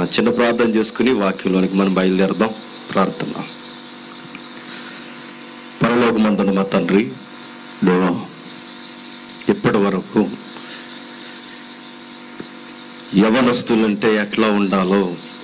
చిన్న ప్రార్థన చేసుకుని వాక్యంలోనికి మనం బయలుదేరదాం ప్రార్థన పరలోకమందున మా తండ్రి దేవా ఇప్పటి వరకు యవనస్తులంటే ఎట్లా ఉండాలో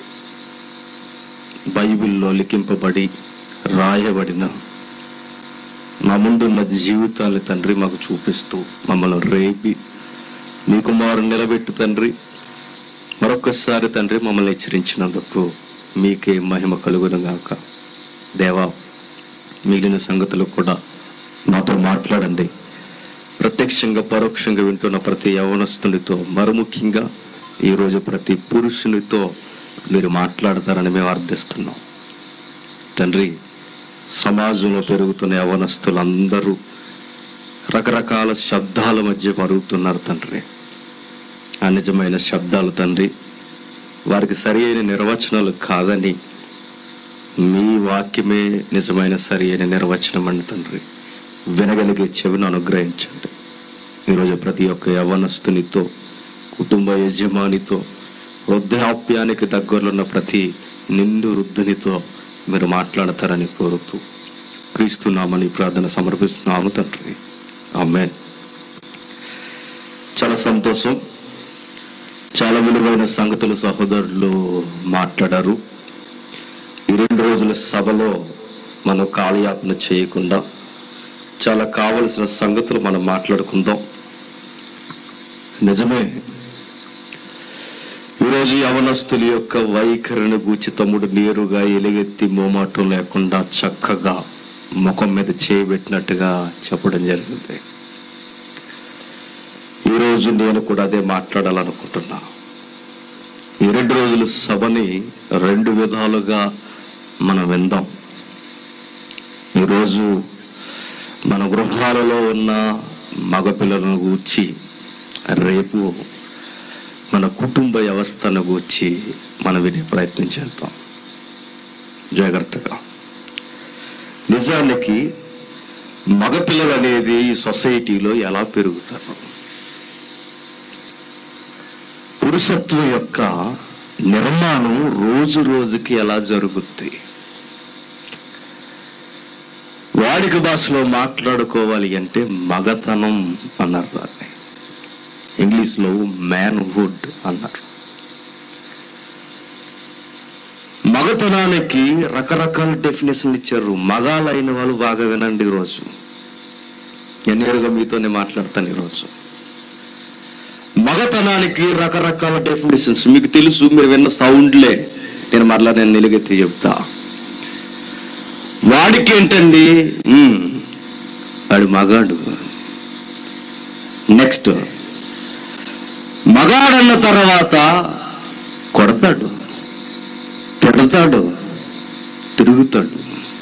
బైబిల్లో లిఖింపబడి రాయబడిన మా ముందున్న జీవితాలు తండ్రి మాకు చూపిస్తూ మమ్మల్ని రేపి మీ కుమారు నిలబెట్టు తండ్రి మరొకసారి తండ్రి మమ్మల్ని హెచ్చరించినందుకు మీకే మహిమ కలుగును గాక దేవా మిగిలిన సంగతులు కూడా నాతో మాట్లాడండి ప్రత్యక్షంగా పరోక్షంగా వింటున్న ప్రతి యవనస్తునితో మరి ముఖ్యంగా ఈరోజు ప్రతి పురుషునితో మీరు మాట్లాడతారని మేము అర్థిస్తున్నాం తండ్రి సమాజంలో పెరుగుతున్న యవనస్తులందరూ రకరకాల శబ్దాల మధ్య మరుగుతున్నారు తండ్రి ఆ నిజమైన శబ్దాలు తండ్రి వారికి సరి అయిన నిర్వచనాలు కాదని మీ వాక్యమే నిజమైన సరి అయిన నిర్వచనం అండి తండ్రి వినగలిగే చెవిని అనుగ్రహించండి ఈరోజు ప్రతి ఒక్క యవనస్తునితో కుటుంబ యజమానితో వృద్ధాప్యానికి దగ్గరలో ఉన్న ప్రతి నిండు వృద్ధునితో మీరు మాట్లాడతారని కోరుతూ క్రీస్తున్నామని ప్రార్థన సమర్పిస్తున్నాము తండ్రి ఆమెన్ చాలా సంతోషం చాలా విలువైన సంగతులు సహోదరులు మాట్లాడారు ఈ రెండు రోజుల సభలో మనం కాలయాపన చేయకుండా చాలా కావలసిన సంగతులు మనం మాట్లాడుకుందాం నిజమే ఈరోజు యవనస్తుల యొక్క వైఖరిని గూచి తమ్ముడు నేరుగా ఎలుగెత్తి మోమాటం లేకుండా చక్కగా ముఖం మీద చేయబెట్టినట్టుగా చెప్పడం జరిగింది ఈరోజు నేను కూడా అదే మాట్లాడాలనుకుంటున్నా ఈ రెండు రోజుల సభని రెండు విధాలుగా మనం విందాం ఈరోజు మన గృహాలలో ఉన్న మగపిల్లలను గూర్చి రేపు మన కుటుంబ వ్యవస్థను గూర్చి మనం వినే ప్రయత్నం చేద్దాం జాగ్రత్తగా నిజానికి మగపిల్లలు అనేది ఈ సొసైటీలో ఎలా పెరుగుతారు పురుషత్వం యొక్క నిర్మాణం రోజు రోజుకి ఎలా జరుగుద్ది వాడిక భాషలో మాట్లాడుకోవాలి అంటే మగతనం అన్నారు దాన్ని ఇంగ్లీష్లో మ్యాన్హుడ్ అన్నారు మగతనానికి రకరకాల డెఫినేషన్ ఇచ్చారు మగాలైన వాళ్ళు బాగా వినండి ఈరోజు నేను నేరుగా మీతోనే మాట్లాడతాను ఈరోజు మగతనానికి రకరకాల డెఫినేషన్స్ మీకు తెలుసు మీరు విన్న సౌండ్లే నేను మరలా నేను నిలుగెత్తి చెప్తా వాడికి ఏంటండి మ్మ్, వాడు మగాడు నెక్స్ట్ మగాడన్న తర్వాత కొడతాడు తిడతాడు తిరుగుతాడు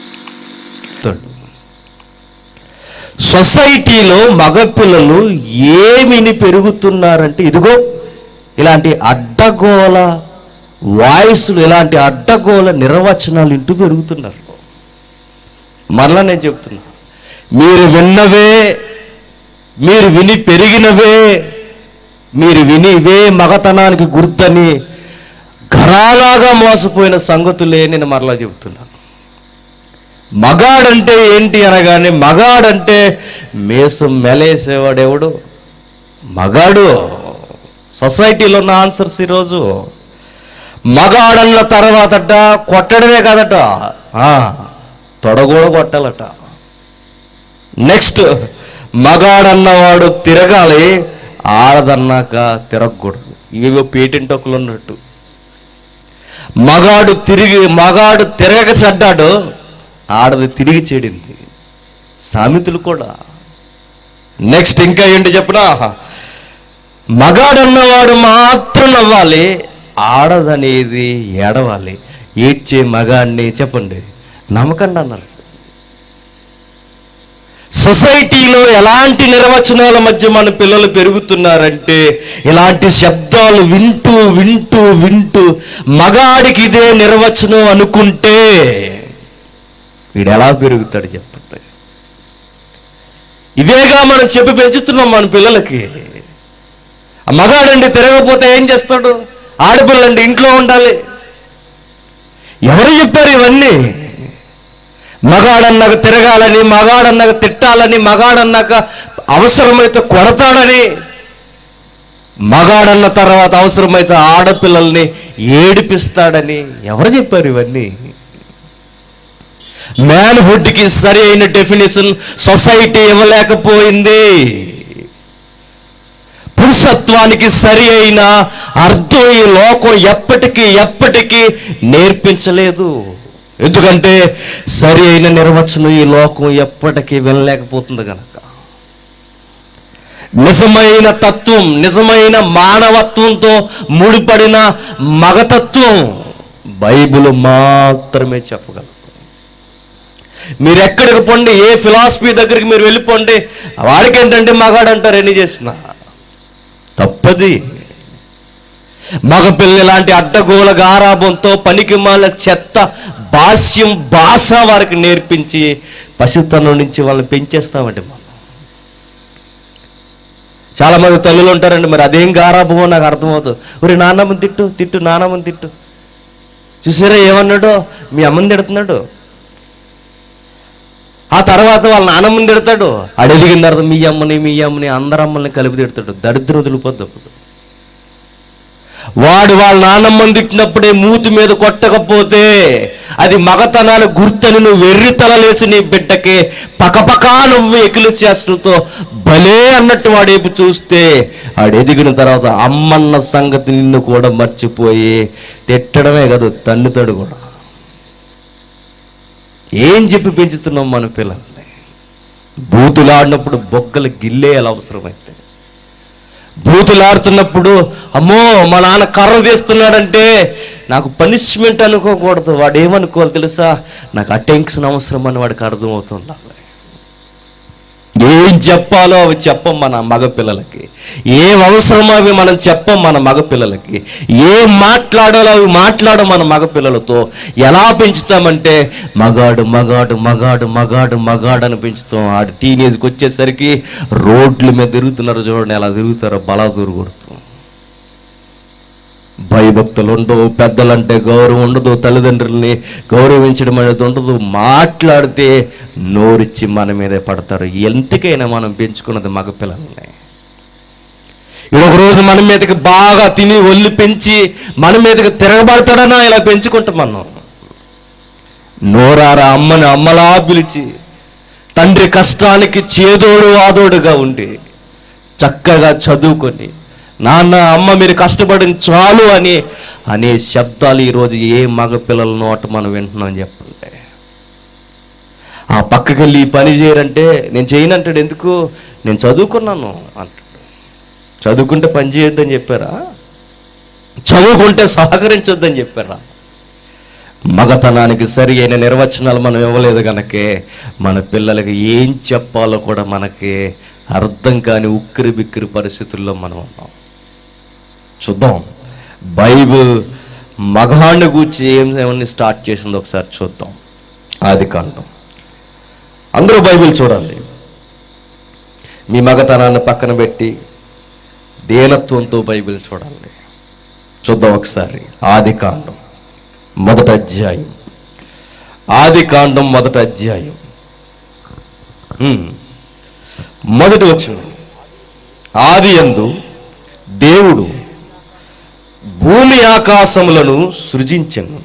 సొసైటీలో మగపిల్లలు ఏమిని పెరుగుతున్నారంటే ఇదిగో ఇలాంటి అడ్డగోల వాయిస్లు ఇలాంటి అడ్డగోల నిర్వచనాలు ఇంటూ పెరుగుతున్నారు మరలా నేను చెప్తున్నా మీరు విన్నవే మీరు విని పెరిగినవే మీరు విని ఇవే మగతనానికి గుర్తని ఘరాలాగా మోసపోయిన సంగతులే నేను మరలా చెబుతున్నాను మగాడంటే ఏంటి అనగానే మగాడంటే మేసం మెలేసేవాడెవడు మగాడు సొసైటీలో ఉన్న ఆన్సర్స్ ఈరోజు మగాడన్న తర్వాతట కొట్టడమే కదట ఆ, తొడ కూడా కొట్టాలట నెక్స్ట్ మగాడన్నవాడు తిరగాలి ఆడదన్నాక తిరగకూడదు ఇవేవో పేటెంట్ ఒకలు ఉన్నట్టు మగాడు తిరిగి మగాడు తిరగక చెడ్డాడు ఆడది తిరిగి చెడింది సామెతలు కూడా నెక్స్ట్ ఇంకా ఏంటి చెప్పనా మగాడన్నవాడు మాత్రం నవ్వాలి ఆడదనేది ఏడవాలి ఏడ్చే మగాడిని చెప్పండి నమ్మకండి అన్నారు సొసైటీలో ఎలాంటి నిర్వచనాల మధ్య మన పిల్లలు పెరుగుతున్నారంటే ఇలాంటి శబ్దాలు వింటూ వింటూ వింటూ మగాడికి ఇదే నిర్వచనం అనుకుంటే వీడు ఎలా పెరుగుతాడు చెప్పండి ఇవేగా మనం చెప్పి పెంచుతున్నాం మన పిల్లలకి ఆ మగాడండి తిరగకపోతే ఏం చేస్తాడు ఆడపిల్లండి ఇంట్లో ఉండాలి ఎవరు చెప్పారు ఇవన్నీ మగాడన్నాక తిరగాలని మగాడన్నాక తిట్టాలని మగాడన్నాక అవసరమైతే కొడతాడని మగాడన్న తర్వాత అవసరమైతే ఆడపిల్లల్ని ఏడిపిస్తాడని ఎవరు చెప్పారు ఇవన్నీ మ్యాన్హుడ్కి సరి అయిన డెఫినేషన్ సొసైటీ ఇవ్వలేకపోయింది పురుషత్వానికి సరి అయిన అర్థం ఈ లోకం ఎప్పటికీ ఎప్పటికీ నేర్పించలేదు ఎందుకంటే సరి అయిన నిర్వచనం ఈ లోకం ఎప్పటికీ వినలేకపోతుంది కనుక నిజమైన తత్వం నిజమైన మానవత్వంతో ముడిపడిన మగతత్వం బైబిల్ మాత్రమే చెప్పగలదు మీరు ఎక్కడికి పొండి ఏ ఫిలాసఫీ దగ్గరికి మీరు వెళ్ళిపోండి వాడికి ఏంటంటే మగాడు అంటారు ఎన్ని చేసిన తప్పది మగపిల్ల లాంటి అడ్డగోల గారాభంతో పనికి మాల చెత్త భాష్యం భాష వారికి నేర్పించి పసితనం నుంచి వాళ్ళని పెంచేస్తామండి మనం చాలా మంది తల్లులు ఉంటారండి మరి అదేం గారాభమో నాకు అర్థమవుతుంది ఒరే నాన్నమ్మని తిట్టు తిట్టు నాన్నమ్మని తిట్టు చూసారా ఏమన్నాడో మీ అమ్మని తిడుతున్నాడు ఆ తర్వాత వాళ్ళ నాన్నమ్మని తిడతాడు అడలిగిన తర్వాత మీ అమ్మని మీ అమ్మని అందరు అమ్మల్ని కలిపి తిడతాడు దరిద్రం వదిలిపోద్ది అప్పుడు వాడు వాళ్ళ నాన్నమ్మని తిట్టినప్పుడే మూతి మీద కొట్టకపోతే అది మగతనాల గుర్తని నువ్వు వెర్రి తలలేసి నీ బిడ్డకి పకపకా నువ్వు ఎకిలి చేష్టలతో భలే అన్నట్టు వాడేపు చూస్తే ఆడు ఎదిగిన తర్వాత అమ్మన్న సంగతి నిన్ను కూడా మర్చిపోయి తిట్టడమే కాదు తన్నుతాడు కూడా ఏం చెప్పి పెంచుతున్నాం మన పిల్లల్ని బూతులాడినప్పుడు బొగ్గలు గిల్లేయాలి అవసరమైతే బూతులాడుతున్నప్పుడు అమ్మో మా నాన్న కర్ర తీస్తున్నాడంటే నాకు పనిష్మెంట్ అనుకోకూడదు వాడు ఏమనుకోవాలి తెలుసా నాకు అటెన్షన్ అవసరం అని వాడికి అర్థమవుతుండాలి ఏం చెప్పాలో అవి చెప్పం మన మగపిల్లలకి ఏం అవసరమో అవి మనం చెప్పం మన మగపిల్లలకి ఏం మాట్లాడాలో అవి మాట్లాడం మన మగపిల్లలతో ఎలా పెంచుతామంటే మగాడు మగాడు మగాడు మగాడు మగాడు అని పెంచుతాం ఆడు టీనేజ్కి వచ్చేసరికి రోడ్ల మీద తిరుగుతున్నారు చూడండి ఎలా తిరుగుతారో బలాదూరు కొడుతూ భయభక్తులు ఉండవు పెద్దలంటే గౌరవం ఉండదు తల్లిదండ్రుల్ని గౌరవించడం అనేది ఉండదు మాట్లాడితే నోరిచ్చి మన మీదే పడతారు ఎంతకైనా మనం పెంచుకున్నది మగ పిల్లల్ని ఒక రోజు మన మీదకి బాగా తిని ఒళ్ళు పెంచి మన మీదకి తిరగబడతాడనా ఇలా పెంచుకుంటాం మనం నోరారా అమ్మని అమ్మలా పిలిచి తండ్రి కష్టానికి చేదోడు ఆదోడుగా ఉండి చక్కగా చదువుకొని నాన్న అమ్మ మీరు కష్టపడిన చాలు అని అనే శబ్దాలు ఈరోజు ఏ మగ పిల్లల నోట మనం వింటున్నాం చెప్పండి ఆ పక్కకి వెళ్ళి ఈ పని చేయరంటే నేను చేయనంటాడు ఎందుకు నేను చదువుకున్నాను అంటాడు చదువుకుంటే పని చేయొద్దని చెప్పారా చదువుకుంటే సహకరించొద్దని చెప్పారా మగతనానికి సరి అయిన నిర్వచనాలు మనం ఇవ్వలేదు కనుకే మన పిల్లలకి ఏం చెప్పాలో కూడా మనకి అర్థం కాని ఉక్కిరి బిక్కిరి పరిస్థితుల్లో మనం ఉన్నాం చూద్దాం బైబిల్ మగాడిని గూర్చి ఏం ఏమని స్టార్ట్ చేసిందో ఒకసారి చూద్దాం ఆది కాండం అందరూ బైబిల్ చూడాలి మీ మగతనాన్ని పక్కన పెట్టి దీనత్వంతో బైబిల్ చూడాలి చూద్దాం ఒకసారి ఆది కాండం మొదటి అధ్యాయం ఆది కాండం మొదటి అధ్యాయం హ్మ్. మొదటి వచ్చిన ఆది యందు దేవుడు భూమి ఆకాశములను సృజించను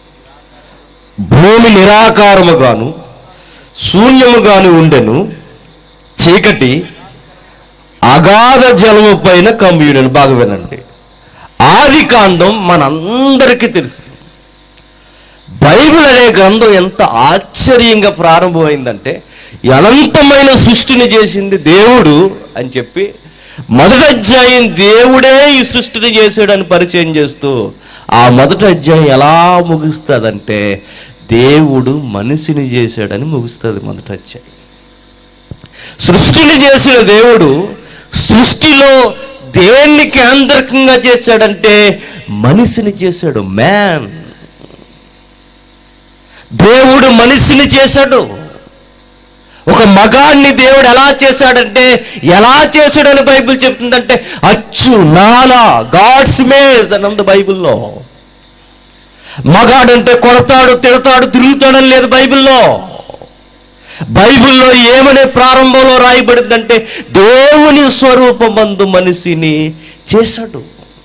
భూమి నిరాకారముగాను శూన్యముగాను ఉండెను చీకటి అగాధ జలము పైన కమ్యూనని బాగా వినండి ఆది కాండం మనందరికీ తెలుసు బైబిల్ అనే గ్రంథం ఎంత ఆశ్చర్యంగా ప్రారంభమైందంటే ఈ అనంతమైన సృష్టిని చేసింది దేవుడు అని చెప్పి మొదటి అధ్యాయం దేవుడే ఈ సృష్టిని చేశాడని పరిచయం చేస్తూ ఆ మొదటి అధ్యాయం ఎలా ముగుస్తుందంటే దేవుడు మనిషిని చేశాడని ముగుస్తుంది మొదటి అధ్యాయం సృష్టిని చేసిన దేవుడు సృష్టిలో దేన్ని కేంద్రకంగా చేశాడంటే మనిషిని చేశాడు మ్యాన్ దేవుడు మనిషిని చేశాడు ఒక మగాన్ని దేవుడు ఎలా చేశాడంటే ఎలా చేశాడని బైబిల్ చెప్తుందంటే అచ్చు నాలా గాడ్స్ మేజ్ అని ఉంది బైబిల్లో మగాడంటే కొడతాడు తిడతాడు తిరుగుతాడని లేదు బైబిల్లో బైబిల్లో ఏమనే ప్రారంభంలో రాయబడిందంటే దేవుని స్వరూపమందు మనిషిని చేశాడు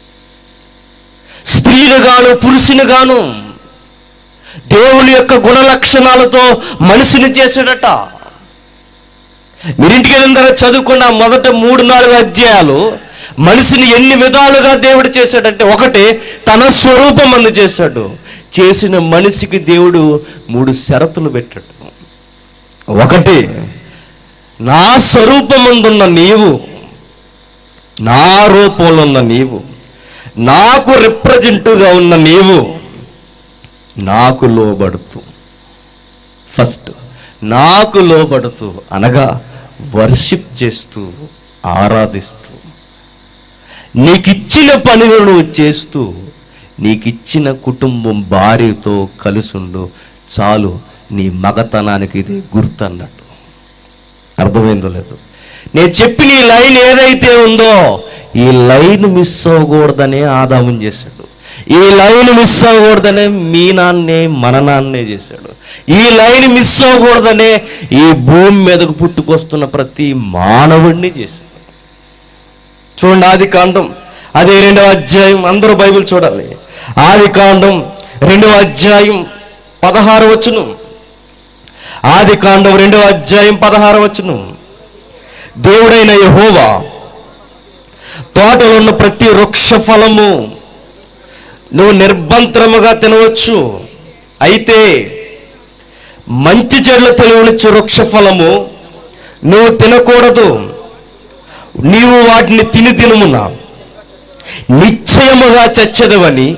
స్త్రీలుగాను పురుషునిగాను దేవుని యొక్క గుణ లక్షణాలతో మనిషిని చేశాడట మీరింటికి వెళ్ళిన తర్వాత చదువుకున్న మొదట మూడు నాలుగు అధ్యాయాలు మనిషిని ఎన్ని విధాలుగా దేవుడు చేశాడంటే ఒకటి తన స్వరూపం అందు చేశాడు చేసిన మనిషికి దేవుడు మూడు షరతులు పెట్టాడు ఒకటి నా స్వరూపమందున్న నీవు నా రూపంలో ఉన్న నీవు నాకు రిప్రజెంటుగా ఉన్న నీవు నాకు లోబడుతూ ఫస్ట్ నాకు లోబడుతూ అనగా వర్షిప్ చేస్తూ ఆరాధిస్తూ నీకిచ్చిన పనులు నువ్వు చేస్తూ నీకిచ్చిన కుటుంబం భార్యతో కలిసుండు చాలు నీ మగతనానికి ఇది గుర్తు అన్నట్టు అర్థమైందో లేదు నేను చెప్పిన ఈ లైన్ ఏదైతే ఉందో ఈ లైన్ మిస్ అవ్వకూడదనే ఆదామం చేశాడు ఈ లైన్ మిస్ అవ్వకూడదనే మీ నాన్నే మన నాన్నే చేశాడు ఈ లైన్ మిస్ అవ్వకూడదనే ఈ భూమి మీదకు పుట్టుకొస్తున్న ప్రతి మానవుడిని చేశాడు చూడండి ఆది కాండం అదే రెండవ అధ్యాయం అందరూ బైబిల్ చూడాలి ఆది కాండం రెండవ అధ్యాయం పదహారు వచ్చును ఆది కాండం రెండవ అధ్యాయం పదహారు వచ్చును దేవుడైన యహోవా తోటలో ఉన్న ప్రతి వృక్ష ఫలము నువ్వు నిర్బంతరముగా తినవచ్చు అయితే మంచి చెడ్ల తెలియనిచ్చు వృక్ష ఫలము నువ్వు తినకూడదు నీవు వాటిని తిని తినుమున్నా నిశ్చయముగా చచ్చదవని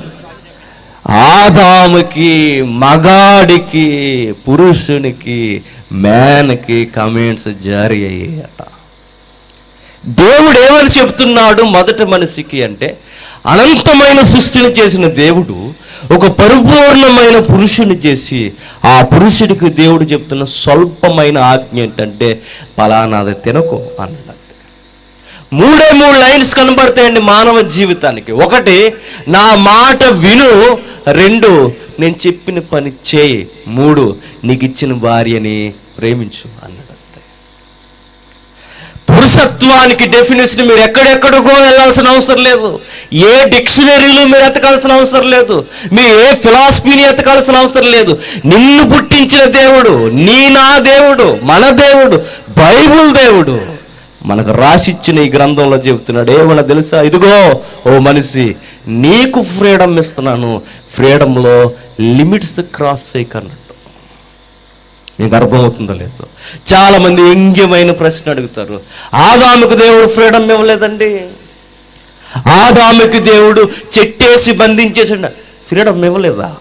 ఆదాముకి మగాడికి పురుషునికి మేనకి కమెంట్స్ జారీ అయ్యాయట దేవుడు ఏమని చెప్తున్నాడు మొదటి మనిషికి అంటే అనంతమైన సృష్టిని చేసిన దేవుడు ఒక పరిపూర్ణమైన పురుషుని చేసి ఆ పురుషుడికి దేవుడు చెప్తున్న స్వల్పమైన ఆజ్ఞ ఏంటంటే పలానాది తినకు అన్నాడు అంతే. మూడే మూడు లైన్స్ కనబడతాయండి మానవ జీవితానికి ఒకటి నా మాట విను రెండు నేను చెప్పిన పని చేయి మూడు నీకు ఇచ్చిన భార్యని ప్రేమించు అన్నాడు అంతే పురుషత్వానికి డెఫినేషన్ మీరు ఎక్కడెక్కడికో వెళ్ళాల్సిన అవసరం లేదు ఏ డిక్షనరీలు మీరు ఎతకాల్సిన అవసరం లేదు మీరు ఏ ఫిలాసఫీని ఎతకాల్సిన అవసరం లేదు నిన్ను పుట్టించిన దేవుడు నీ నా దేవుడు మన దేవుడు బైబుల్ దేవుడు మనకు రాసిచ్చిన ఈ గ్రంథంలో చెబుతున్నాడు ఏమన్నా తెలుసా ఇదిగో ఓ మనిషి నీకు ఫ్రీడమ్ ఇస్తున్నాను ఫ్రీడంలో లిమిట్స్ క్రాస్ చేయకన్నట్టు మీకు అర్థమవుతుందో లేదో చాలా మంది వ్యంగ్యమైన ప్రశ్న అడుగుతారు ఆదాముకు దేవుడు ఫ్రీడమ్ ఇవ్వలేదండి ఆదాముకి దేవుడు చెట్టేసి బంధించేసాడు ఫ్రీడమ్ ఇవ్వలేదా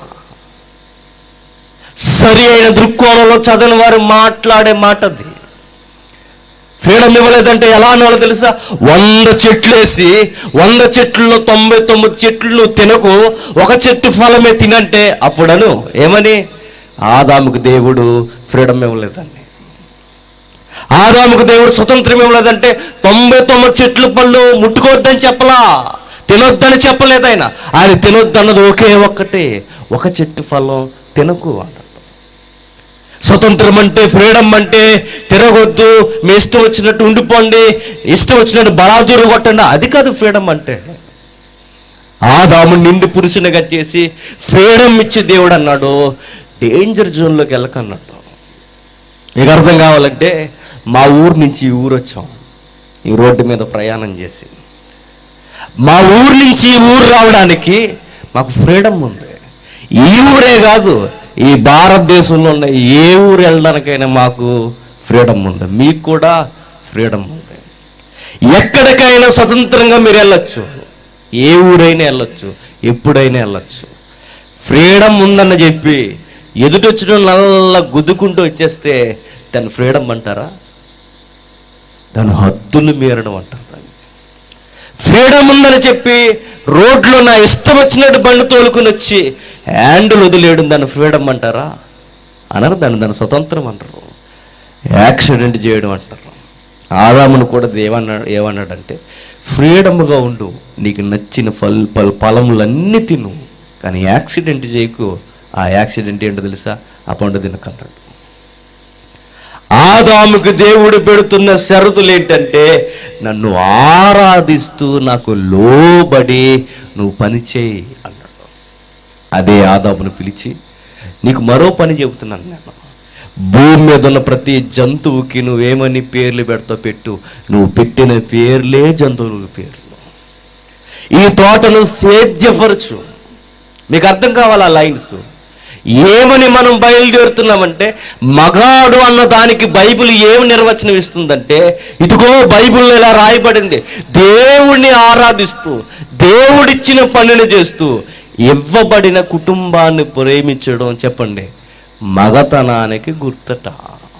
సరి అయిన దృక్కోణంలో చదివిన వారు మాట్లాడే మాట అది ఫ్రీడమ్ ఇవ్వలేదంటే ఎలా అనాలో తెలుసా వంద చెట్లేసి వంద చెట్లలో తొంభై తొమ్మిది చెట్లు నువ్వు తినకు ఒక చెట్టు ఫలమే తినంటే అప్పుడను ఏమని ఆదాముకు దేవుడు ఫ్రీడమ్ ఇవ్వలేదండి ఆదాముకు దేవుడు స్వతంత్రం ఇవ్వలేదంటే తొంభై తొమ్మిది చెట్లు పళ్ళు ముట్టుకోవద్దని చెప్పలా తినొద్దని చెప్పలేదు ఆయన ఆయన తినొద్దన్నది ఒకే ఒక్కటే ఒక చెట్టు ఫలం తినకు అన్నాడు స్వతంత్రం అంటే ఫ్రీడమ్ అంటే తిరగొద్దు మీ ఇష్టం వచ్చినట్టు ఉండిపోండి ఇష్టం వచ్చినట్టు బలాదూరు కొట్టండి అది కాదు ఫ్రీడమ్ అంటే ఆదాము నిండు పురుషునిగా చేసి ఫ్రీడమ్ ఇచ్చే దేవుడు అన్నాడు డేంజర్ జోన్లోకి వెళ్ళకన్నాడు మీకు అర్థం కావాలంటే మా ఊరు నుంచి ఈ ఊరు వచ్చాం ఈ రోడ్డు మీద ప్రయాణం చేసి మా ఊరు నుంచి ఈ ఊరు రావడానికి మాకు ఫ్రీడమ్ ఉంది ఈ ఊరే కాదు ఈ భారతదేశంలో ఉన్న ఏ ఊరు వెళ్ళడానికైనా మాకు ఫ్రీడమ్ ఉంది మీకు కూడా ఫ్రీడమ్ ఉంది ఎక్కడికైనా స్వతంత్రంగా మీరు వెళ్ళొచ్చు ఏ ఊరైనా వెళ్ళొచ్చు ఎప్పుడైనా వెళ్ళొచ్చు ఫ్రీడమ్ ఉందని చెప్పి ఎదుటొచ్చిన నల్ల గుద్దుకుంటూ వచ్చేస్తే దాన్ని ఫ్రీడమ్ అంటారా దాని హద్దులు మీరడం అంటారు దాన్ని ఫ్రీడమ్ ఉందని చెప్పి రోడ్లో నా ఇష్టం వచ్చినట్టు బండి తోలుకుని వచ్చి హ్యాండిల్ వదిలేయడం దాన్ని ఫ్రీడమ్ అంటారా అనరు దాన్ని దాని స్వతంత్రం అంటారు యాక్సిడెంట్ చేయడం అంటారు ఆదామును కూడా ఏమన్నాడు ఏమన్నాడంటే ఫ్రీడమ్గా ఉండు నీకు నచ్చిన ఫల్ ఫల్ ఫలములన్నీ తిను కానీ యాక్సిడెంట్ చేయకు ఆ యాక్సిడెంట్ ఏంటో తెలుసా ఆ పండు తినకన్నాడు ఆదాముకు దేవుడు పెడుతున్న షరతులు ఏంటంటే నన్ను ఆరాధిస్తూ నాకు లోబడి నువ్వు పని చేయి అన్నాడు అదే ఆదామును పిలిచి నీకు మరో పని చెబుతున్నాను నేను భూమి మీద ఉన్న ప్రతి జంతువుకి నువ్వేమని పేర్లు పెడతావు పెట్టు నువ్వు పెట్టిన పేర్లే జంతువుల పేర్లు ఈ తోటను సేద్యపరచు మీకు అర్థం కావాలి ఆ లైన్స్ ఏమని మనం బయలుదేరుతున్నామంటే మగాడు అన్న దానికి బైబిల్ ఏమి నిర్వచనం ఇస్తుందంటే ఇదిగో బైబిల్లో ఇలా రాయబడింది దేవుణ్ణి ఆరాధిస్తూ దేవుడిచ్చిన పనిని చేస్తూ ఇవ్వబడిన కుటుంబాన్ని ప్రేమించడం చెప్పండి మగతనానికి గుర్తట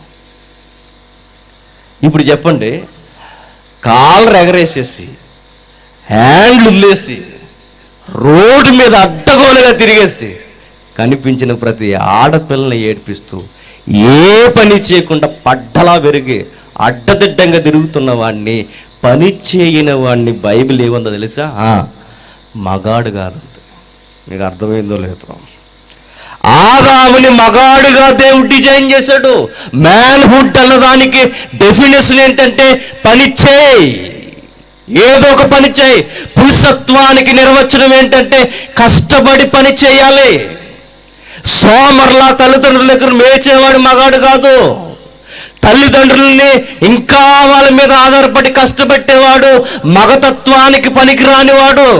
ఇప్పుడు చెప్పండి కాళ్ళు ఎగరేసేసి హ్యాండ్లు వదిలేసి రోడ్డు మీద అడ్డగోలుగా తిరిగేసి కనిపించిన ప్రతి ఆడపిల్లని ఏడ్పిస్తూ ఏ పని చేయకుండా పడ్డలా పెరిగి అడ్డదిడ్డంగా తిరుగుతున్న వాడిని పని చేయని వాడిని బైబిల్ ఏముందో తెలుసా ఆ, మగాడు కాదు మీకు అర్థమైందో లేదో ఆదాముని మగాడుగా దేవుడు డిజైన్ చేశాడు మ్యాన్హుడ్ అన్నదానికి డెఫినేషన్ ఏంటంటే పని చేయి ఏదో ఒక పని చేయి పురుషత్వానికి నిర్వచనం ఏంటంటే కష్టపడి పని చేయాలి సోమర్లా తల్లిదండ్రుల దగ్గర మేచేవాడు మగాడు కాదు తల్లిదండ్రుల్ని ఇంకా వాళ్ళ మీద ఆధారపడి కష్టపెట్టేవాడు మగతత్వానికి పనికిరానివాడు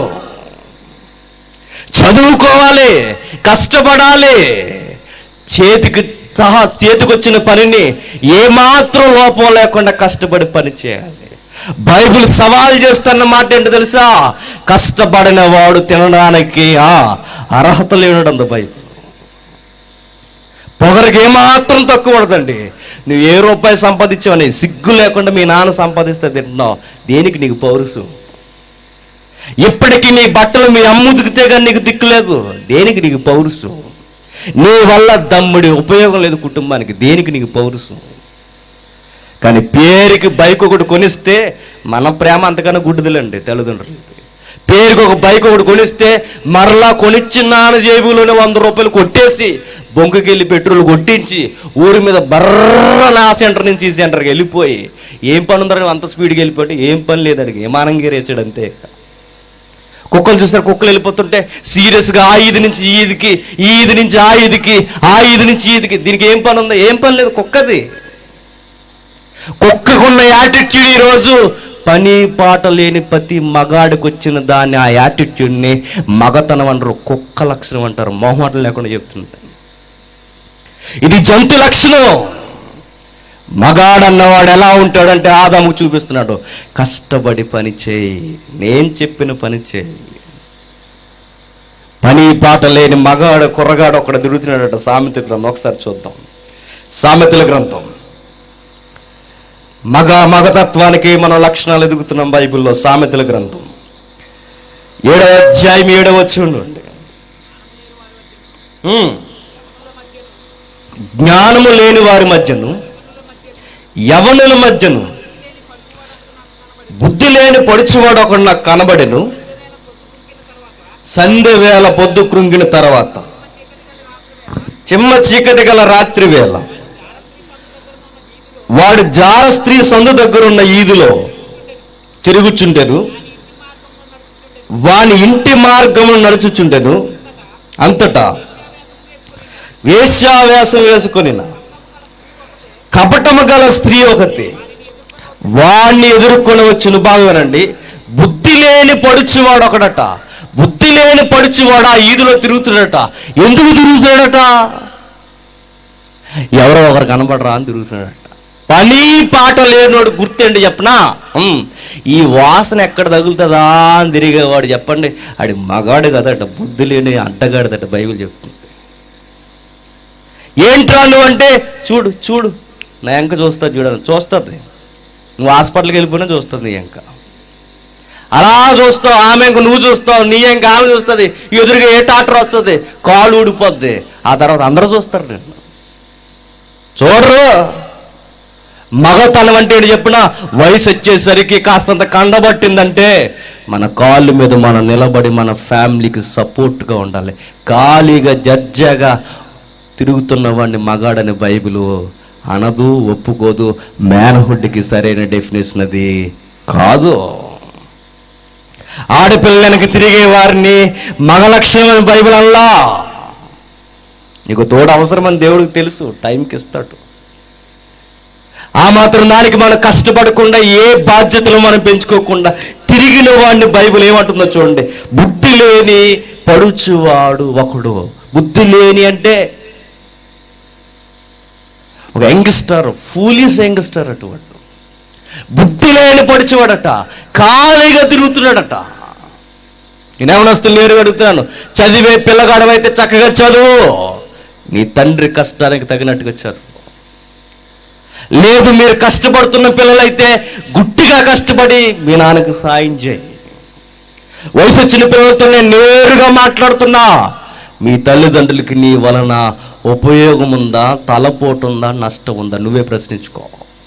చదువుకోవాలి కష్టపడాలి చేతికి సహా చేతికొచ్చిన పనిని ఏమాత్రం లోపం లేకుండా కష్టపడి పని చేయాలి బైబిల్ సవాల్ చేస్తున్న మాట ఏంటో తెలుసా కష్టపడిన వాడు తినడానికి ఆ అర్హత లేనడంది బైబిల్ పొగరికి ఏమాత్రం తక్కువ పడదండి నువ్వు ఏ రూపాయి సంపాదించావని సిగ్గు లేకుండా మీ నాన్న సంపాదిస్తే తింటున్నావు దేనికి నీకు పౌరుసు ఇప్పటికీ నీ బట్టలు మీ అమ్మ ఉతికితే కానీ నీకు దిక్కు లేదు దేనికి నీకు పౌరుసు నీ వల్ల దమ్ముడి ఉపయోగం లేదు కుటుంబానికి దేనికి నీకు పౌరుసు కానీ పేరుకి బైక్ ఒకటి కొనిస్తే మన ప్రేమ అంతకన్నా గుడ్డిదిలండి తల్లిదండ్రులది పేరుకి ఒక బైక్ ఒకటి కొనిస్తే మరలా కొనిచ్చినాన జేబులోనే వంద రూపాయలు కొట్టేసి బొంకుకి వెళ్ళి పెట్రోల్ కొట్టించి ఊరి మీద బర్ర నా సెంటర్ నుంచి ఈ సెంటర్కి వెళ్ళిపోయి ఏం పని ఉందని అంత స్పీడ్కి వెళ్ళిపోయి ఏం పని లేదండి విమానం గీరేసాడు అంతే కుక్కలు చూస్తారు కుక్కలు వెళ్ళిపోతుంటే సీరియస్గా ఆ ఈది నుంచి ఈ ఈదికి ఈ ఈది నుంచి ఆ ఈదికి ఆ ఈది నుంచి ఈ ఈదికి దీనికి ఏం పని ఉందా ఏం పని లేదు కుక్కది కుక్కకున్న యాటిట్యూడ్ ఈరోజు పని పాట లేని ప్రతి మగాడికి వచ్చిన దాన్ని ఆ యాటిట్యూడ్ని మగతనం అంటారు కుక్క లక్షణం అంటారు మొహమాటం లేకుండా చెప్తుంటారు ఇది జంతు లక్షణం మగాడన్నవాడు ఎలా ఉంటాడంటే ఆదాము చూపిస్తున్నాడు కష్టపడి పని చేయి నేను చెప్పిన పని చేయి పని పాట లేని మగాడు కుర్రగాడు ఒకడు తిరుగుతున్నాడట సామెత గ్రంథం ఒకసారి చూద్దాం సామెతల గ్రంథం మగ మగతత్వానికి మనం లక్షణాలు ఎదుగుతున్నాం బైబిల్లో సామెతల గ్రంథం ఏడవ అధ్యాయం ఏడవ వచ్చి ఉండండి ఉమ్. జ్ఞానము లేని వారి మధ్యను యవనుల మధ్యను బుద్ధి లేని పొడిచివాడు ఒకడు నాకు కనబడెను సంధ్య వేళ పొద్దు కృంగిన తర్వాత చిమ్మ చీకటి గల రాత్రి వేళ వాడు జార స్త్రీ సందు దగ్గరున్న ఈదులో తిరుగుచుండెను వాని ఇంటి మార్గమును నడుచుచుండెను అంతటా వేశ్యావేషం వేసుకొనిన కపటము గల స్త్రీ ఒకటి వాణ్ణి ఎదుర్కొని వచ్చిన బాగునండి బుద్ధి లేని పడుచువాడు ఒకడట బుద్ధి లేని పడుచువాడు ఆ ఈదులో తిరుగుతున్నాడట ఎందుకు తిరుగుతున్నాడట ఎవరో ఒకరు కనబడరా అని తిరుగుతున్నాడట పని పాట లేనోడు గుర్తండి చెప్పనా ఉమ్, ఈ వాసన ఎక్కడ తగులుతుందా అని తిరిగేవాడు చెప్పండి ఆడి మగాడు కదట బుద్ధి లేని అడ్డగాడదట బైబిల్ చెప్తుంది ఏంట్రా నువ్వు అంటే చూడు చూడు నా ఎంక చూస్తా చూడని చూస్తుంది నువ్వు హాస్పిటల్కి వెళ్ళిపోయినా చూస్తుంది నీ ఎంక అలా చూస్తావు ఆమె ఇంక నువ్వు చూస్తావు నీ ఎంక ఆమె చూస్తుంది ఎదురుగా ఏ టాక్టర్ వస్తుంది కాళ్ళు ఊడిపోద్ది ఆ తర్వాత అందరూ చూస్తారు నేను చూడరు మగతనం అంటే ఏంటి చెప్పిన వయసు వచ్చేసరికి కాస్తంత కండబట్టిందంటే మన కాళ్ళ మీద మనం నిలబడి మన ఫ్యామిలీకి సపోర్ట్గా ఉండాలి ఖాళీగా జడ్జగా తిరుగుతున్న వాడిని మగాడని బైబిల్ అనదు ఒప్పుకోదు మ్యాన్హుడ్కి సరైన డెఫినేషన్ అది కాదు ఆడపిల్లలకి తిరిగే వారిని మగ లక్షణం బైబిల్ అల్లా నీకు తోడు అవసరమని దేవుడికి తెలుసు టైంకి ఇస్తాడు ఆ మాత్రం దానికి మనం కష్టపడకుండా ఏ బాధ్యతలు మనం పెంచుకోకుండా తిరిగిన వాడిని బైబిల్ ఏమంటుందో చూడండి బుద్ధి లేని పడుచువాడు ఒకడు బుద్ధి లేని అంటే ఒక యంగ్స్టర్ ఫూలిస్ యంగ్స్టర్ అటువంటి బుద్ధి లేని పడిచేవాడట ఖాళీగా తిరుగుతున్నాడట నేనేమనొస్తు నేరుగా అడుగుతున్నాను చదివే పిల్లగాడమైతే చక్కగా చదువు నీ తండ్రి కష్టానికి తగినట్టుగా చదువు లేదు మీరు కష్టపడుతున్న పిల్లలైతే గుట్టిగా కష్టపడి మీ నాన్నకు సాయం చేయి వయసు వచ్చిన పిల్లలతో నేను నేరుగా మాట్లాడుతున్నా మీ తల్లిదండ్రులకి నీ వలన ఉపయోగం ఉందా తలపోటు ఉందా నష్టం ఉందా నువ్వే ప్రశ్నించుకో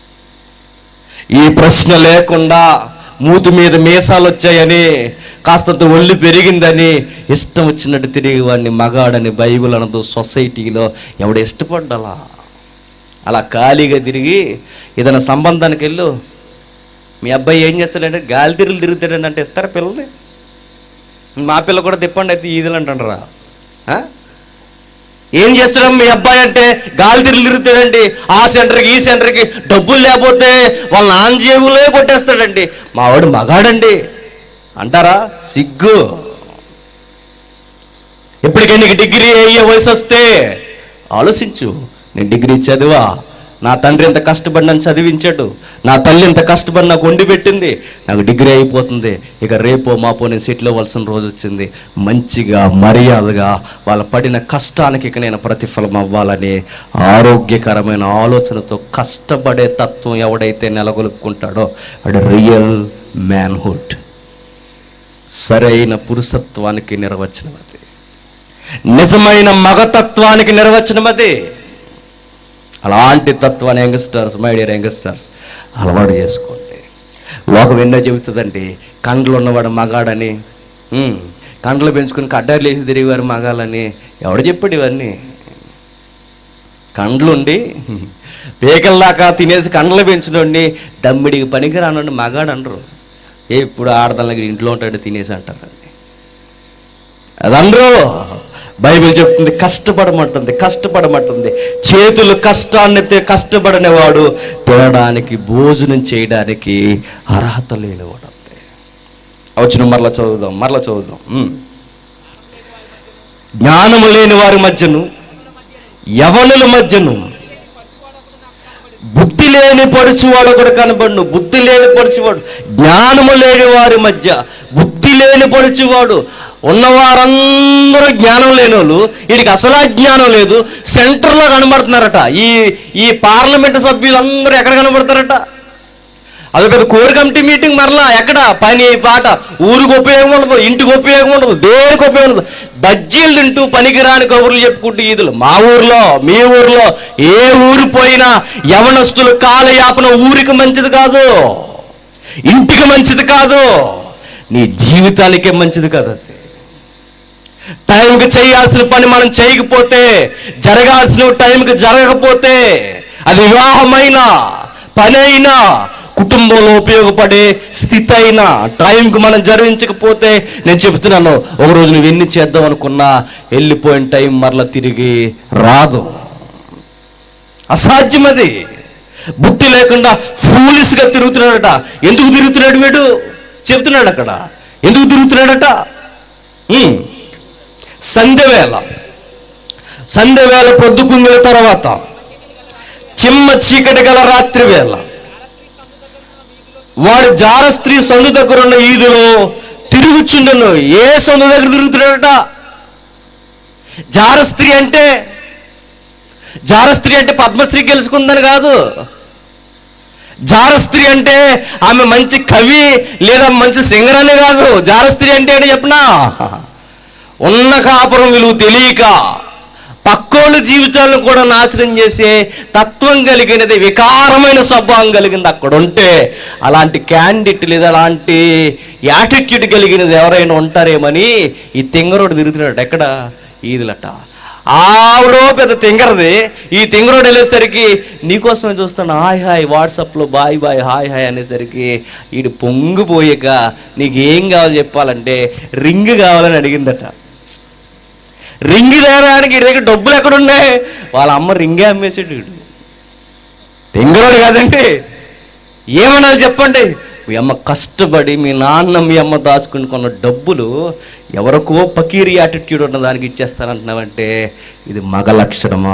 ఈ ప్రశ్న లేకుండా మూతి మీద మీసాలు వచ్చాయని కాస్తంత ఒళ్ళు పెరిగిందని ఇష్టం వచ్చినట్టు తిరిగి వాడిని మగాడని బైబిల్ అనదు సొసైటీలో ఎవడ ఇష్టపడ్డాలా అలా ఖాళీగా తిరిగి ఏదైనా సంబంధానికి వెళ్ళు మీ అబ్బాయి ఏం చేస్తాడంటే గాలి తిరుగులు తిరుగుతాడంటే అంటే ఇస్తారా పిల్లల్ని మా పిల్ల కూడా తిప్పండి అయితే ఈదులు అంటారా ఏం చేస్తాడు మీ అబ్బాయి అంటే గాలి తిరుగులు తిరుగుతాడండి ఆ సెంటర్కి ఈ సెంటర్కి డబ్బులు లేకపోతే వాళ్ళ నాన్న జేబులే కొట్టేస్తాడండి మా వాడు మగాడండి అంటారా సిగ్గు ఇప్పటికే నీకు డిగ్రీ అయ్యే వయసు వస్తే ఆలోచించు నేను డిగ్రీ చదివా నా తండ్రి ఎంత కష్టపడి నన్ను చదివించాడు నా తల్లి ఎంత కష్టపడి నాకు వండి పెట్టింది నాకు డిగ్రీ అయిపోతుంది ఇక రేపో మాపో నేను సెటిల్ అవ్వాల్సిన రోజు వచ్చింది మంచిగా మర్యాదగా వాళ్ళ పడిన కష్టానికి ఇక నేను ప్రతిఫలం అవ్వాలని ఆరోగ్యకరమైన ఆలోచనతో కష్టపడే తత్వం ఎవడైతే నెలకొల్పుకుంటాడో అది రియల్ మ్యాన్హుడ్ సరైన పురుషత్వానికి నిర్వచనం అది నిజమైన మగతత్వానికి నిర్వచనం అది అలాంటి తత్వాన్ని యంగ్స్టర్స్ మై డియర్ యంగ్స్టర్స్ అలవాటు చేసుకోండి లోకం ఎన్నో చెబుతుందండి కండ్లు ఉన్నవాడు మగాడని ఉమ్, కండ్లు పెంచుకుని కడ్డారు లేచి తిరిగేవారు మగాలని ఎవడు చెప్పాడు ఇవన్నీ కండ్లుండి పేకల దాకా తినేసి కండ్లు పెంచినోడిని దమ్మిడికి పనికి రానుండి మగాడు అనరు ఏ ఇప్పుడు ఆడదల్లకి ఇంట్లో ఉంటాడు తినేసి అంటారండి అదనరు బైబిల్ చెప్తుంది కష్టపడమంటుంది కష్టపడమంటుంది చేతులు కష్టాన్ని తే- కష్టపడని వాడు తినడానికి భోజనం చేయడానికి అర్హత లేనివాడు అంతే వచ్చిన మరలా చదువుదాం మరలా చదువుదాం ఉమ్. జ్ఞానము లేని వారి మధ్యను యవనుల మధ్యను బుద్ధి లేని పడుచువాడు కూడా కనబడును బుద్ధి లేని పడుచువాడు జ్ఞానము లేని వారి మధ్య బుద్ధి లేని పడుచువాడు ఉన్నవారందరూ జ్ఞానం లేని వాళ్ళు వీడికి అసలు జ్ఞానం లేదు సెంటర్లో కనబడుతున్నారట ఈ ఈ పార్లమెంట్ సభ్యులందరూ ఎక్కడ కనబడతారట అది పెద్ద కోర్ కమిటీ మీటింగ్ మరలా ఎక్కడ పని పాట ఊరికి ఉపయోగం ఉండదు ఇంటికి ఉపయోగం ఉండదు దేనికి ఉపయోగం ఉండదు బజ్జీలు తింటూ పనికిరాని కబుర్లు చెప్పుకుంటూ ఈదులు మా ఊర్లో మీ ఊర్లో ఏ ఊరు పోయినా యవనస్తులు కాలయాపన ఊరికి మంచిది కాదు ఇంటికి మంచిది కాదు నీ జీవితానికే మంచిది కాదు అది టైంకి చేయాల్సిన పని మనం చేయకపోతే జరగాల్సిన టైంకి జరగకపోతే అది వివాహమైనా పని అయినా కుటుంబంలో ఉపయోగపడే స్థితి అయినా టైంకి మనం జరిగించకపోతే నేను చెప్తున్నాను ఒక రోజు నువ్వు ఎన్ని చేద్దాం అనుకున్నా వెళ్ళిపోయిన టైం మరలా తిరిగి రాదు అసాధ్యం అది బుద్ధి లేకుండా ఫూలిస్గా తిరుగుతున్నాడట ఎందుకు తిరుగుతున్నాడు వీడు చెప్తున్నాడు అక్కడ ఎందుకు తిరుగుతున్నాడట ఉమ్. సంధ్యవేళ సంధ్యవేళ పొద్దుకుంగిన తర్వాత చిమ్మ చీకటి గల రాత్రి వేళ వాడు జార స్త్రీ సందు దగ్గర ఉన్న ఈదులో తిరుగుచుండను ఏ సందు దగ్గర తిరుగుతున్నాడట జార స్త్రీ అంటే జార స్త్రీ అంటే పద్మశ్రీ గెలుచుకుందని కాదు జార స్త్రీ అంటే ఆమె మంచి కవి లేదా మంచి సింగర్ అని కాదు జార స్త్రీ అంటే ఏంటో చెప్పనా ఉన్న కాపురం విలువ తెలియక పక్కోళ్ళ జీవితాలను కూడా నాశనం చేసే తత్వం కలిగినది వికారమైన స్వభావం కలిగింది అక్కడ ఉంటే అలాంటి క్యాండిడేట్ లేదా అలాంటి యాటిట్యూడ్ కలిగినది ఎవరైనా ఉంటారేమని ఈ తింగరోడు తిరుగుతున్నాడు ఎక్కడ ఈదులట ఆవిడో పెద్ద తింగరది ఈ తింగరోడు వెళ్ళేసరికి నీకోసమే చూస్తాను హాయ్ హాయ్ వాట్సాప్లో బాయ్ బాయ్ హాయ్ హాయ్ అనేసరికి ఈడు పొంగిపోయాక నీకు ఏం కావాలో చెప్పాలంటే రింగ్ కావాలని అడిగిందట రింగ్ తేడానికి వీడి దగ్గర డబ్బులు ఎక్కడ ఉన్నాయి వాళ్ళ అమ్మ రింగే అమ్మేసాడు వీడు తింగరోడు కాదండి ఏమన్నా చెప్పండి మీ అమ్మ కష్టపడి మీ నాన్న మీ అమ్మ దాచుకుని కొన్న డబ్బులు ఎవరికో పకీరి యాటిట్యూడ్ ఉన్న దానికి ఇచ్చేస్తానంటున్నావంటే ఇది మగ లక్షణమా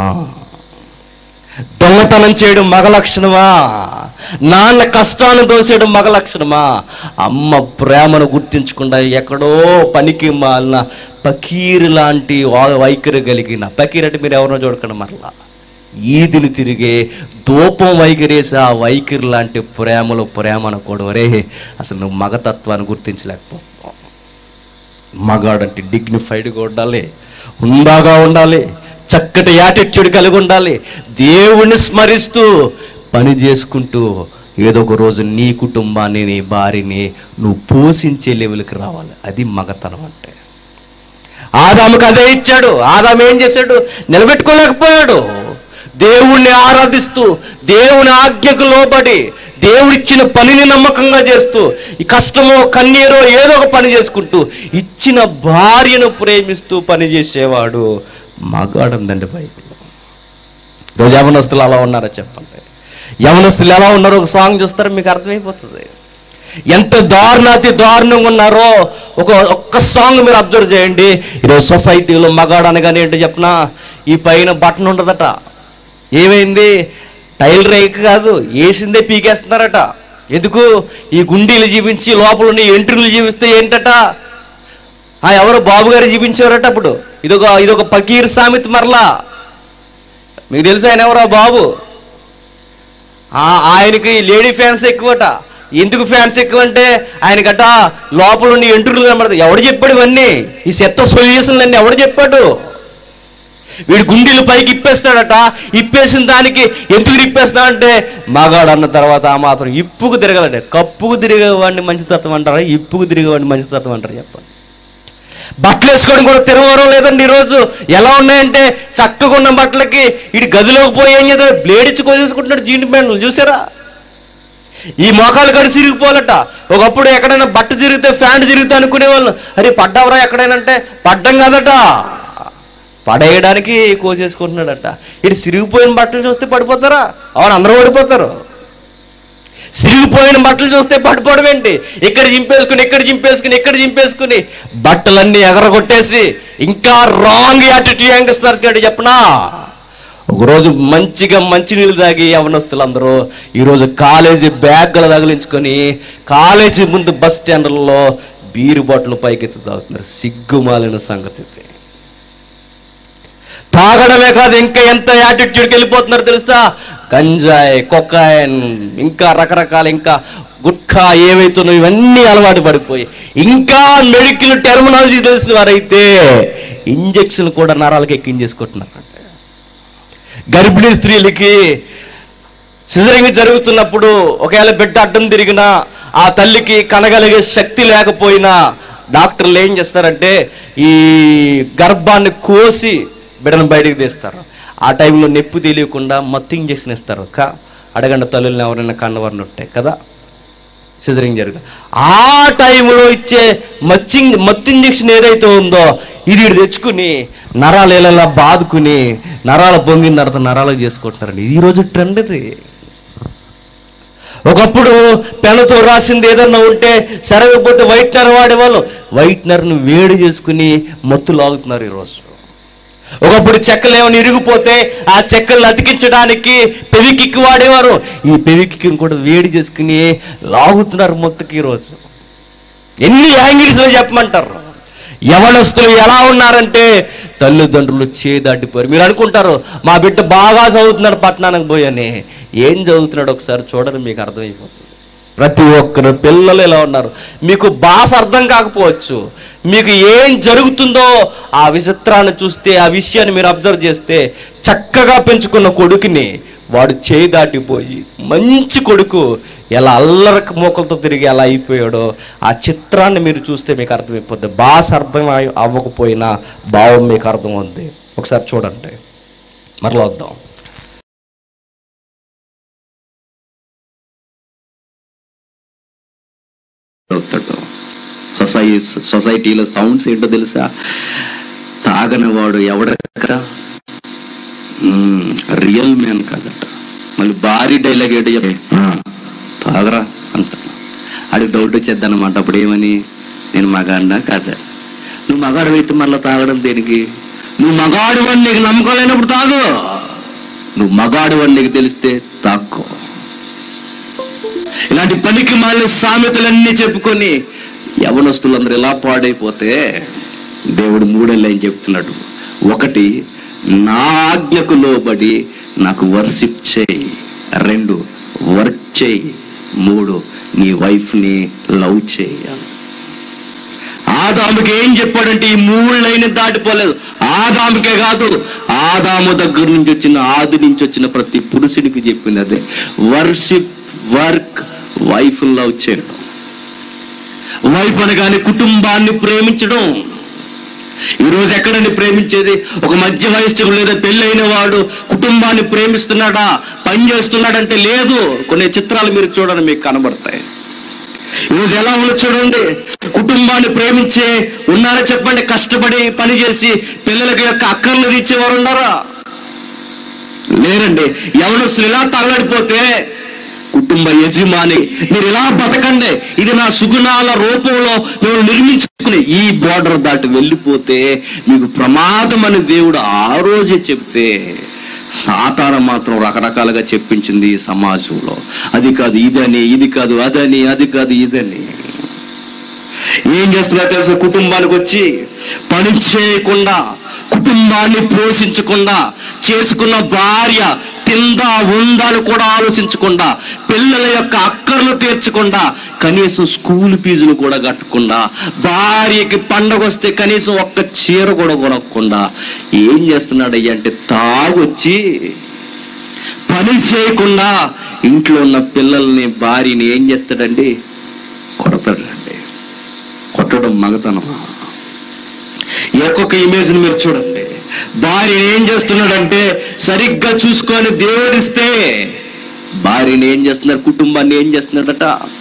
దొంగతనం చేయడం మగ లక్షణమా నాన్న కష్టాన్ని దోసేయడం మగ లక్షణమా అమ్మ ప్రేమను గుర్తించకుండా ఎక్కడో పనికి మాలిన పకీరు లాంటి వా- వైఖరి కలిగిన పకీర్ అంటే మీరు ఎవరినో చూడకండి మరలా ఈదిని తిరిగే దూపం వైఖరేసి ఆ వైఖరి లాంటి ప్రేమలో ప్రేమ అనకూడదు రే అసలు నువ్వు మగతత్వాన్ని గుర్తించలేకపోతున్నావు మగాడంటే డిగ్నిఫైడ్గా ఉండాలి హుందాగా ఉండాలి చక్కటి యాటిట్యూడ్ కలిగి ఉండాలి దేవుణ్ణి స్మరిస్తూ పని చేసుకుంటూ ఏదో ఒక రోజు నీ కుటుంబాన్ని నీ భార్యని నువ్వు పోషించే లెవెల్కి రావాలి అది మగతనం అంటే ఆదాముకు అదే ఇచ్చాడు ఆదాము ఏం చేశాడు నిలబెట్టుకోలేకపోయాడు దేవుణ్ణి ఆరాధిస్తూ దేవుని ఆజ్ఞకు లోబడి దేవుడిచ్చిన పనిని నమ్మకంగా చేస్తూ ఈ కష్టమో కన్నీరో ఏదో ఒక పని చేసుకుంటూ ఇచ్చిన భార్యను ప్రేమిస్తూ పని చేసేవాడు మగాడుందండి బైబిల్లో ఈరోజు యవనస్తులు అలా ఉన్నారా చెప్పండి యవనస్తులు ఎలా ఉన్నారో ఒక సాంగ్ చూస్తారో మీకు అర్థమైపోతుంది ఎంత దారుణాతి దారుణంగా ఉన్నారో ఒక ఒక్క సాంగ్ మీరు అబ్జర్వ్ చేయండి ఈరోజు సొసైటీలో మగాడు అనగానే ఏంటో చెప్పనా ఈ పైన బటన్ ఉండదట ఏమైంది టైల్ రేక్ కాదు వేసిందే పీకేస్తున్నారట ఎందుకు ఈ గుండీలు జీవించి లోపల ఉన్న ఎంట్రులు జీవిస్తే ఏంటట ఆ ఎవరు బాబు గారు జీవించేవారట అప్పుడు ఇదొక ఇదొక పకీర్ సామెత మరలా మీకు తెలుసు ఆయన ఎవరో బాబు ఆ ఆయనకి లేడీ ఫ్యాన్స్ ఎక్కువట ఎందుకు ఫ్యాన్స్ ఎక్కువ అంటే ఆయనకట లోపల ఉన్న ఎంట్రులు కనబడతాయి ఎవడు చెప్పాడు ఇవన్నీ ఈ చెత్త సొల్యూషన్లు అన్నీ ఎవడు చెప్పాడు వీడు గుండెలు పైకి ఇప్పేస్తాడట ఇప్పేసిన దానికి ఎందుకు ఇప్పేస్తాడంటే మగాడు అన్న తర్వాత ఆ మాత్రం ఇప్పుకు తిరగలండి కప్పుకు తిరిగేవాడిని మంచితత్వం అంటారా ఇప్పుకు తిరిగేవాడిని మంచితత్వం అంటారు చెప్పండి బట్టలు వేసుకోవడం కూడా తిరగవరం లేదండి ఈరోజు ఎలా ఉన్నాయంటే చక్కగా ఉన్న బట్టలకి ఇటు గదిలోకి పోయి ఏం చేద్దాం బ్లేడ్ ఇచ్చి కోసేసుకుంటున్నాడు జీన్ ప్యాంట్లు చూసారా ఈ మోకాలు కడి సిరిగిపోవాలట ఒకప్పుడు ఎక్కడైనా బట్ట తిరిగితే ఫ్యాంట్ తిరిగితే అనుకునేవాళ్ళు అరే పడ్డావరా ఎక్కడైనా అంటే పడ్డం కాదట పడేయడానికి కోసేసుకుంటున్నాడట ఇటు సిరిగిపోయిన బట్టలు చూస్తే పడిపోతారా అవును అందరూ పడిపోతారు సిరిగిపోయిన బట్టలు చూస్తే పడిపోవడం ఏంటి ఇక్కడ చింపేసుకుని ఇక్కడ చింపేసుకుని ఇక్కడ చింపేసుకుని బట్టలన్నీ ఎగరగొట్టేసి ఇంకా రాంగ్ యాటిట్యూడ్ యంగ్స్టర్స్ గడి చెప్పనా ఒకరోజు మంచిగా మంచినీళ్ళు తాగి యవనస్తులు అందరూ ఈరోజు కాలేజీ బ్యాగ్లు తగిలించుకొని కాలేజీ ముందు బస్ స్టాండ్లలో బీరు బాటిల్ పైకెత్తి తాగుతున్నారు సిగ్గుమాలిన సంగతి ఇది తాగడమే కాదు ఇంకా ఎంత యాటిట్యూడ్కి వెళ్ళిపోతున్నారు తెలుసా గంజాయి కొకాయన్ ఇంకా రకరకాల ఇంకా గుట్కా ఏవైతున్నాయో ఇవన్నీ అలవాటు పడిపోయి ఇంకా మెడికల్ టెర్మినాలజీ తెలిసిన వారైతే ఇంజక్షన్ కూడా నరాలకు ఎక్కించేసుకుంటున్నారంట గర్భిణీ స్త్రీలకి సిజరింగ్ జరుగుతున్నప్పుడు ఒకవేళ బిడ్డ అడ్డం తిరిగినా ఆ తల్లికి కనగలిగే శక్తి లేకపోయినా డాక్టర్లు ఏం చేస్తారంటే ఈ గర్భాన్ని కోసి బిడ్డను బయటికి తీస్తారు ఆ టైంలో నొప్పి తెలియకుండా మత్తు ఇంజక్షన్ ఇస్తారు కా అడగండి తల్లుల్ని ఎవరైనా కన్నవారిని ఉంటాయి కదా సిజరింగ్ జరుగుతుంది ఆ టైంలో ఇచ్చే మచ్చింగ్ మత్తు ఇంజక్షన్ ఏదైతే ఉందో ఇది ఈడు తెచ్చుకుని నరాలు ఎలా బాదుకుని నరాలు పొంగిన తర్వాత నరాలు చేసుకుంటున్నారండి ఈ రోజు ట్రెండ్ ఇది ఒకప్పుడు పెన్నుతో రాసింది ఏదన్నా ఉంటే సరగకపోతే వైట్నర్ వాడేవాళ్ళు వైట్నర్ను వేడి చేసుకుని మత్తు లాగుతున్నారు ఈరోజు ఒకప్పుడు చెక్కలు ఏమైనా ఇరిగిపోతే ఆ చెక్కలను అతికించడానికి పెవికిక్కి వాడేవారు ఈ పెవికిక్కిని కూడా వేడి చేసుకుని లాగుతున్నారు మొత్తకి ఈరోజు ఎన్ని యాంగిల్స్లో చెప్పమంటారు యవనస్తులు ఎలా ఉన్నారంటే తల్లిదండ్రులు చేదాటిపోయారు మీరు అనుకుంటారు మా బిడ్డ బాగా చదువుతున్నాడు పట్టణానికి పోయని ఏం చదువుతున్నాడు ఒకసారి చూడని మీకు అర్థమైపోతుంది ప్రతి ఒక్కరు పిల్లలు ఇలా ఉన్నారు మీకు భాష అర్థం కాకపోవచ్చు మీకు ఏం జరుగుతుందో ఆ విచిత్రాన్ని చూస్తే ఆ విషయాన్ని మీరు అబ్జర్వ్ చేస్తే చక్కగా పెంచుకున్న కొడుకుని వాడు చేయి దాటిపోయి మంచి కొడుకు ఎలా అల్లరికి మూకలతో తిరిగి ఎలా అయిపోయాడో ఆ చిత్రాన్ని మీరు చూస్తే మీకు అర్థమైపోద్ది భాష అర్థం అయి- అవ్వకపోయినా భావం మీకు అర్థం ఉంది ఒకసారి చూడండి మరలా వద్దాం అవుతాడు సొసై సొసైటీలో సౌండ్స్ ఏంటో తెలుసా తాగని వాడు ఎవడక్కడ రియల్ మ్యాన్ కాదట మళ్ళీ భారీ డైలాగ్ ఏంటో చెప్పి "ఆ, తాగరా అంటాడు ఆడికి డౌట్ వచ్చేద్దన్నమాట అప్పుడు ఏమని నేను మగాడినా కాదా నువ్వు మగాడు అయితే మళ్ళీ తాగడం దేనికి నువ్వు మగాడు అని నీకు నమ్మకం లేనప్పుడు తాగు నువ్వు మగాడు అని నీకు తెలిస్తే తాక్కో ఇలాంటి పనికి మాలిన సామెతలన్నీ చెప్పుకొని యవనస్తులందరూ ఇలా పాడైపోతే దేవుడు మూడేళ్ళు ఏం చెప్తున్నాడు ఒకటి నా ఆజ్ఞకు లోబడి నాకు వర్షిప్ చేయి రెండు వర్క్ చేయి మూడు నీ వైఫ్ని లవ్ చేయి ఆదాముకి ఏం చెప్పాడంటే ఈ మూడు లైన్ దాటిపోలేదు ఆదాముకే కాదు ఆదాము దగ్గర నుంచి వచ్చిన ఆది నుంచి వచ్చిన ప్రతి పురుషుడికి చెప్పింది అదే వర్షిప్ వర్క్ వైఫ్ లవ్ చేయడం వైఫ్ అనగానే కుటుంబాన్ని ప్రేమించడం ఈరోజు ఎక్కడండి ప్రేమించేది ఒక మధ్య వయస్సుకు లేదా పెళ్ళైన వాడు కుటుంబాన్ని ప్రేమిస్తున్నాడా పని చేస్తున్నాడంటే లేదు కొన్ని చిత్రాలు మీరు చూడండి మీకు కనబడతాయి ఈరోజు ఎలా ఉందో చూడండి కుటుంబాన్ని ప్రేమించే ఉన్నారా చెప్పండి కష్టపడి పని చేసి పిల్లలకి యొక్క అక్కర్లు తీర్చేవారు ఉన్నారా లేరండి యవనస్తులు ఇలా తగలడిపోతే కుటుంబ యజమాని మీరు ఇలా బతకండి ఇది నా సుగుణాల రూపంలో మేము నిర్మించుకుని ఈ బోర్డర్ దాటి వెళ్ళిపోతే మీకు ప్రమాదం అని దేవుడు ఆ రోజే చెప్తే సాతాన మాత్రం రకరకాలుగా చెప్పించింది ఈ సమాజంలో అది కాదు ఇదని ఇది కాదు అదని అది కాదు ఇదని ఏం చేస్తున్నా తెలుసా కుటుంబానికి వచ్చి పని చేయకుండా కుటుంబాన్ని పోషించకుండా చేసుకున్న భార్య తిందా ఉందా అని కూడా ఆలోచించకుండా పిల్లల యొక్క అక్కర్లు తీర్చకుండా కనీసం స్కూల్ ఫీజులు కూడా కట్టకుండా భార్యకి పండగ వస్తే కనీసం ఒక్క చీర కూడా కొనకుండా ఏం చేస్తున్నాడు అంటే తాగొచ్చి పని చేయకుండా ఇంట్లో ఉన్న పిల్లల్ని భార్యని ఏం చేస్తాడండి కొడతాడండి కొట్టడం మగతనమా ఈ ఒక్కొక్క ఇమేజ్ మీరు చూడండి భార్య ఏం చేస్తున్నాడంటే సరిగ్గా చూసుకొని దేవుడిస్తే భార్యని ఏం చేస్తున్నారు కుటుంబాన్ని ఏం చేస్తున్నాడట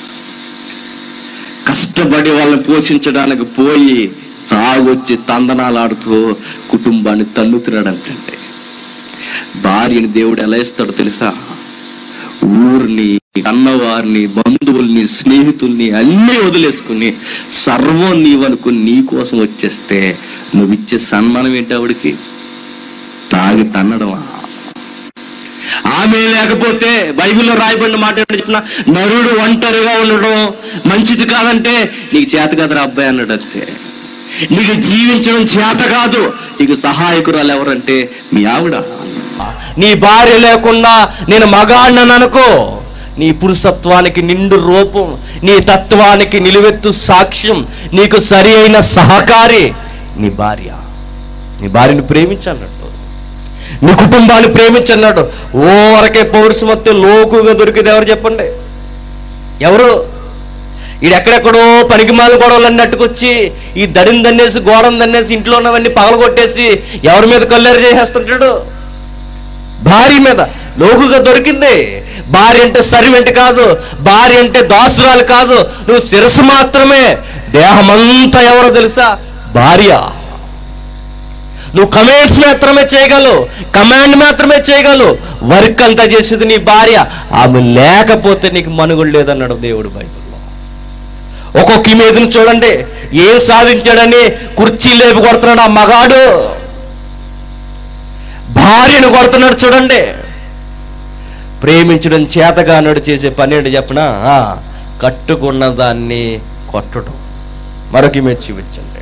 కష్టపడి వాళ్ళని పోషించడానికి పోయి తాగొచ్చి తందనాలాడుతూ కుటుంబాన్ని తన్నుతున్నాడంటే భార్యని దేవుడు ఎలా ఇస్తాడో తెలుసా ఊరిని అన్నవారిని బంధువుల్ని స్నేహితుల్ని అన్నీ వదిలేసుకుని సర్వం నీవనుకుని నీ కోసం వచ్చేస్తే నువ్వు ఇచ్చే సన్మానం ఏంటి ఆవిడికి తాగి తన్నడమా ఆమె లేకపోతే బైబిల్లో రాయబడిన మాట ఏంటో చెప్పిన నరుడు ఒంటరిగా ఉండడం మంచిది కాదంటే నీకు చేత కదరా అబ్బాయి అన్నాడు అంతే నీకు జీవించడం చేత కాదు నీకు సహాయకురాలు ఎవరంటే మీ ఆవిడ నీ భార్య లేకుండా నేను మగాడినని అనుకో నీ పురుషత్వానికి నిండు రూపం నీ తత్వానికి నిలువెత్తు సాక్ష్యం నీకు సరి అయిన సహకారి నీ భార్య నీ భార్యను ప్రేమించన్నట్టు నీ కుటుంబాన్ని ప్రేమించన్నాడు ఓరకే పౌరుషమత్తే లోకుగా దొరికింది ఎవరు చెప్పండి ఎవరు ఈడెక్కడెక్కడో పనికిమాల గొడవలు అన్నట్టుకొచ్చి ఈ దడిని దన్నేసి గోడను దన్నేసి ఇంట్లో ఉన్నవన్నీ పగలగొట్టేసి ఎవరి మీద కల్లేరు చేసేస్తుంటాడు భార్య మీద లోకుగా దొరికింది భార్య అంటే సరివెంట కాదు భార్య అంటే దాసురాలు కాదు నువ్వు శిరస్సు మాత్రమే దేహమంతా ఎవరో తెలుసా భార్య నువ్వు కమాండ్స్ మాత్రమే చేయగలవు కమాండ్ మాత్రమే చేయగలవు వర్క్ అంతా చేసేది నీ భార్య ఆమె లేకపోతే నీకు మనుగుడు లేదన్నాడు దేవుడు బైబిల్లో ఒక్కొక్క ఇమేజ్ని చూడండి ఏం సాధించాడని కుర్చీ లేపు కొడుతున్నాడు ఆ మగాడు భార్యను కొడుతున్నాడు చూడండి ప్రేమించడం చేతగానుడు చేసే పని ఏంటి చెప్పనా ఆ, కట్టుకున్న దాన్ని కొట్టడం మరొక ఇమేజ్ చూపించండి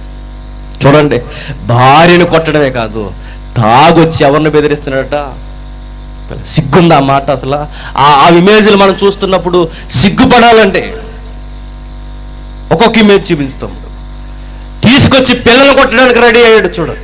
చూడండి భార్యను కొట్టడమే కాదు తాగొచ్చి ఎవరిని బెదిరిస్తున్నాడట సిగ్గుందా ఆ మాట అసలు ఆ ఆ ఇమేజ్లు మనం చూస్తున్నప్పుడు సిగ్గుపడాలంటే ఒక్కొక్క ఇమేజ్ చూపిస్తాం తీసుకొచ్చి పిల్లలు కొట్టడానికి రెడీ అయ్యాడు చూడండి